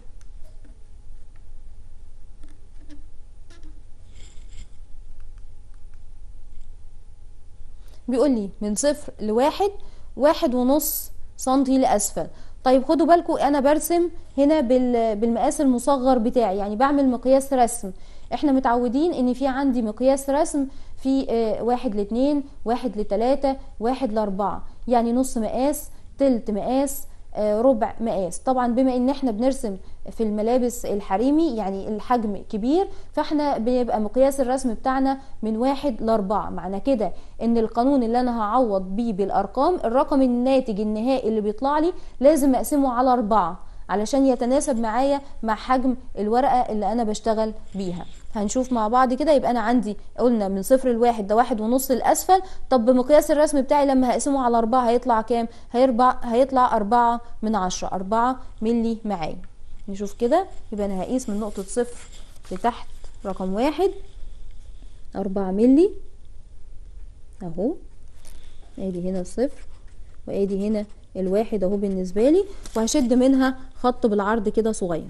بيقول لي من صفر لواحد واحد ونص سنتي لاسفل طيب خدوا بالكم انا برسم هنا بال- بالمقاس المصغر بتاعي يعني بعمل مقياس رسم احنا متعودين ان في عندي مقياس رسم في آه، واحد لاتنين واحد لتلاتة واحد لاربعة يعني نص مقاس تلت مقاس آه، ربع مقاس طبعا بما ان احنا بنرسم في الملابس الحريمي يعني الحجم كبير فاحنا بيبقى مقياس الرسم بتاعنا من واحد لاربعة معنى كده ان القانون اللي انا هعوض بيه بالارقام الرقم الناتج النهائي اللي بيطلع لي لازم اقسمه على اربعة علشان يتناسب معايا مع حجم الورقة اللي انا بشتغل بيها هنشوف مع بعض كده يبقى انا عندي قلنا من صفر لواحد ده واحد ونص الاسفل طب بمقياس الرسم بتاعي لما هقسمه على اربعة هيطلع كام هيربع هيطلع اربعة من عشرة اربعة ملي معايا نشوف كده يبقى انا هقيس من نقطة صفر لتحت رقم واحد أربعة ملي اهو ادي هنا الصفر وادي هنا الواحد اهو بالنسبة لي وهشد منها خط بالعرض كده صغير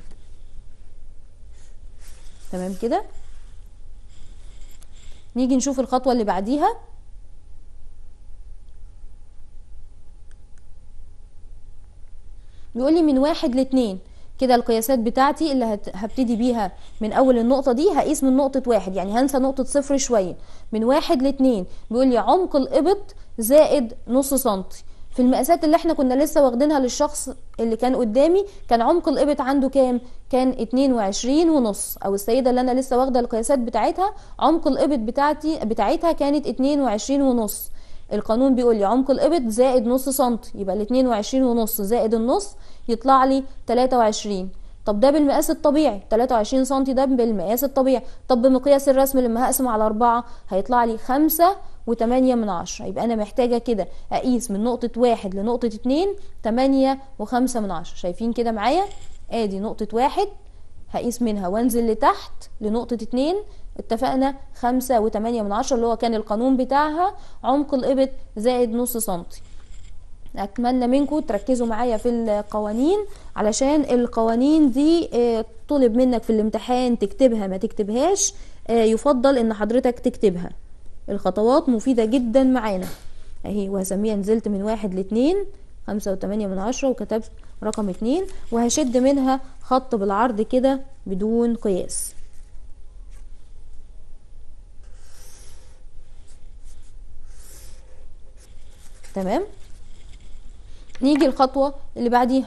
تمام كده نيجي نشوف الخطوة اللي بعديها بيقول لي من واحد لاتنين كده القياسات بتاعتي اللي هت- هبتدي بيها من اول النقطة دي هقيس من نقطة واحد يعني هنسى نقطة صفر شوية من واحد لاتنين بيقول لي عمق الابط زائد نص سنتي في المقاسات اللي احنا كنا لسه واخدينها للشخص اللي كان قدامي كان عمق الابط عنده كام كان 22 ونص او السيده اللي انا لسه واخده القياسات بتاعتها عمق الابط بتاعتي بتاعتها كانت 22 ونص القانون بيقول لي عمق الابط زائد نص سنتي يبقى ال 22 ونص زائد النص يطلع لي 23 طب ده بالمقاس الطبيعي 23 سنتي ده بالمقاس الطبيعي طب بمقياس الرسم لما هقسم على أربعة هيطلع لي خمسة وتمانية من عشرة يبقى أنا محتاجة كده أقيس من نقطة واحد لنقطة اتنين تمانية وخمسة من عشرة شايفين كده معايا ادي نقطة واحد هقيس منها وانزل لتحت لنقطة اتنين اتفقنا خمسة وتمانية من عشرة اللي هو كان القانون بتاعها عمق الإبط زائد نص سنتي اتمنى منكم تركزوا معايا في القوانين علشان القوانين دي آه، طلب منك في الامتحان تكتبها ما تكتبهاش آه، يفضل ان حضرتك تكتبها الخطوات مفيدة جدا معانا اهي وهسميها نزلت من واحد لاتنين خمسة وتمانية من عشرة وكتبت رقم اتنين وهشد منها خط بالعرض كده بدون قياس تمام نيجي الخطوة اللي بعديها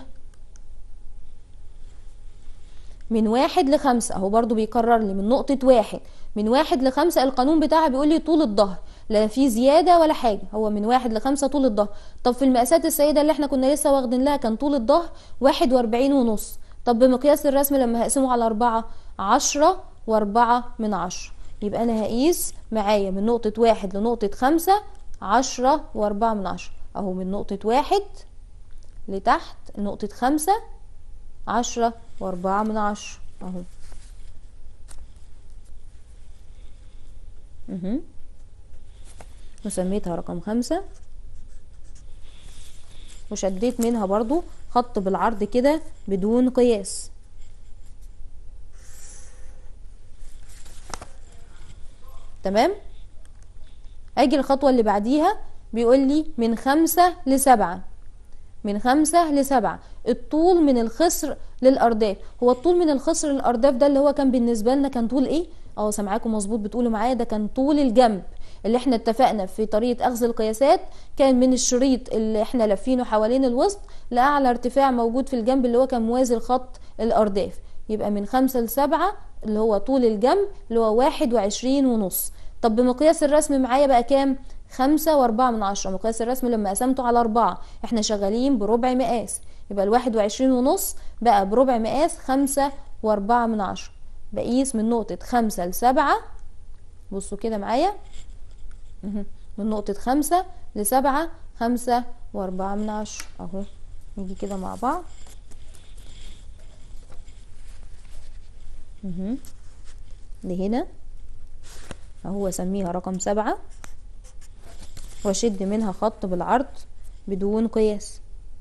من واحد لخمسة اهو برضو بيكرر لي من نقطة واحد من واحد لخمسة القانون بتاعها بيقول لي طول الظهر لا في زيادة ولا حاجة هو من واحد لخمسة طول الظهر طب في المقاسات السيدة اللي احنا كنا لسه واخدين لها كان طول الظهر واحد واربعين ونص طب بمقياس الرسم لما هقسمه على أربعة عشرة وأربعة من عشرة يبقى أنا هقيس معايا من نقطة واحد لنقطة خمسة عشرة وأربعة من عشرة أهو من نقطة واحد لتحت نقطة خمسة عشرة وأربعة من عشرة أهو مهم. وسميتها رقم خمسة وشديت منها برضو خط بالعرض كده بدون قياس تمام اجي الخطوة اللي بعديها بيقول لي من خمسة لسبعة من خمسة لسبعة الطول من الخصر للأرداف هو الطول من الخصر للأرداف ده اللي هو كان بالنسبة لنا كان طول ايه اه سامعاكم مظبوط بتقولوا معايا ده كان طول الجنب اللي احنا اتفقنا في طريقة اخذ القياسات كان من الشريط اللي احنا لافينه حوالين الوسط لأعلى ارتفاع موجود في الجنب اللي هو كان موازي لخط الأرداف يبقى من خمسة لسبعة اللي هو طول الجنب اللي هو واحد وعشرين ونص طب بمقياس الرسم معايا بقى كام خمسة واربعة من عشرة مقياس الرسم لما قسمته على أربعة احنا شغالين بربع مقاس يبقى الواحد وعشرين ونص بقى بربع مقاس خمسة واربعة من عشرة بقيس من نقطة خمسة لسبعة بصوا كده معايا مهم. من نقطة خمسة لسبعة خمسة واربعة من عشرة اهو نيجي كده مع بعض مهم. لهنا اهو اسميها رقم سبعة واشد منها خط بالعرض بدون قياس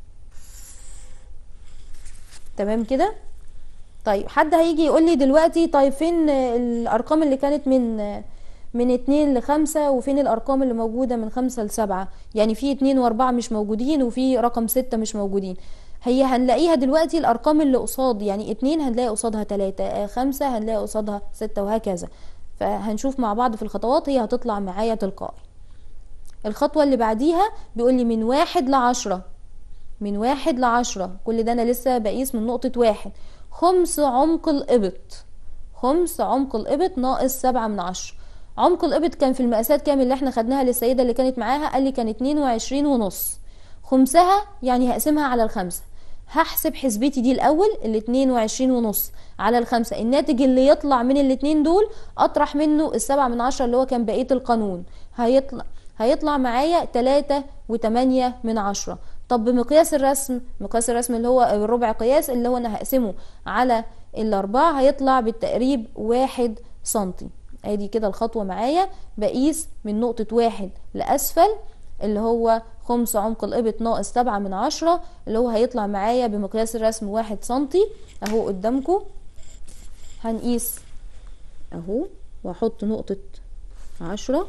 تمام كده طيب حد هيجي يقول لي دلوقتي طيب فين الارقام اللي كانت من من اتنين لخمسة وفين الارقام اللي موجودة من خمسة لسبعة يعني في اتنين واربعة مش موجودين وفي رقم ستة مش موجودين هي هنلاقيها دلوقتي الارقام اللي قصاد يعني اتنين هنلاقي قصادها تلاتة آه، خمسة هنلاقي قصادها ستة وهكذا فهنشوف مع بعض في الخطوات هي هتطلع معايا تلقائي الخطوة اللي بعديها بيقول لي من واحد لعشرة من واحد لعشرة كل ده انا لسه بقيس من نقطة واحد خمس عمق الإبط خمس عمق الإبط ناقص سبعة من عشرة عمق الإبط كان في المقاسات كام اللي احنا خدناها للسيدة اللي كانت معاها قال لي كان اتنين وعشرين ونص خمسها يعني هقسمها على الخمسة هحسب حسبتي دي الأول الاتنين وعشرين ونص على الخمسة الناتج اللي يطلع من الاتنين دول أطرح منه السبعة من عشرة اللي هو كان بقية القانون هيطلع هيطلع معايا تلاتة وتمانية من عشرة طب بمقياس الرسم مقياس الرسم اللي هو الربع قياس اللي هو انا هقسمه على الاربعة هيطلع بالتقريب واحد سنتي ادي كده الخطوة معايا بقيس من نقطة واحد لأسفل اللي هو خمس عمق الإبط ناقص سبعة من عشرة اللي هو هيطلع معايا بمقياس الرسم واحد سنتي اهو قدامكم هنقيس اهو واحط نقطة عشرة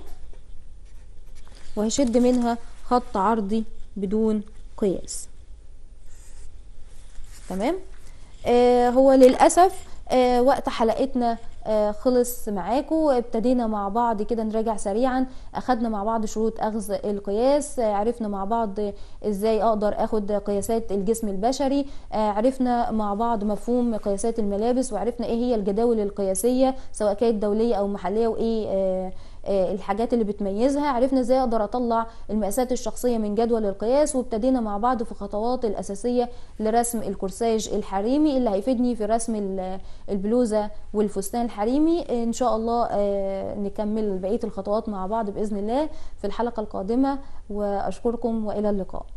وهشد منها خط عرضي بدون قياس تمام آه هو للأسف آه وقت حلقتنا آه خلص معاكم ابتدينا مع بعض كده نراجع سريعا اخدنا مع بعض شروط اخذ القياس آه عرفنا مع بعض ازاي اقدر اخد قياسات الجسم البشري آه عرفنا مع بعض مفهوم قياسات الملابس وعرفنا ايه هي الجداول القياسيه سواء كانت دوليه او محليه وايه آه الحاجات اللي بتميزها عرفنا ازاي اقدر اطلع المقاسات الشخصيه من جدول القياس وابتدينا مع بعض في خطوات الاساسيه لرسم الكورساج الحريمي اللي هيفيدني في رسم البلوزه والفستان الحريمي ان شاء الله نكمل بقيه الخطوات مع بعض باذن الله في الحلقه القادمه واشكركم والى اللقاء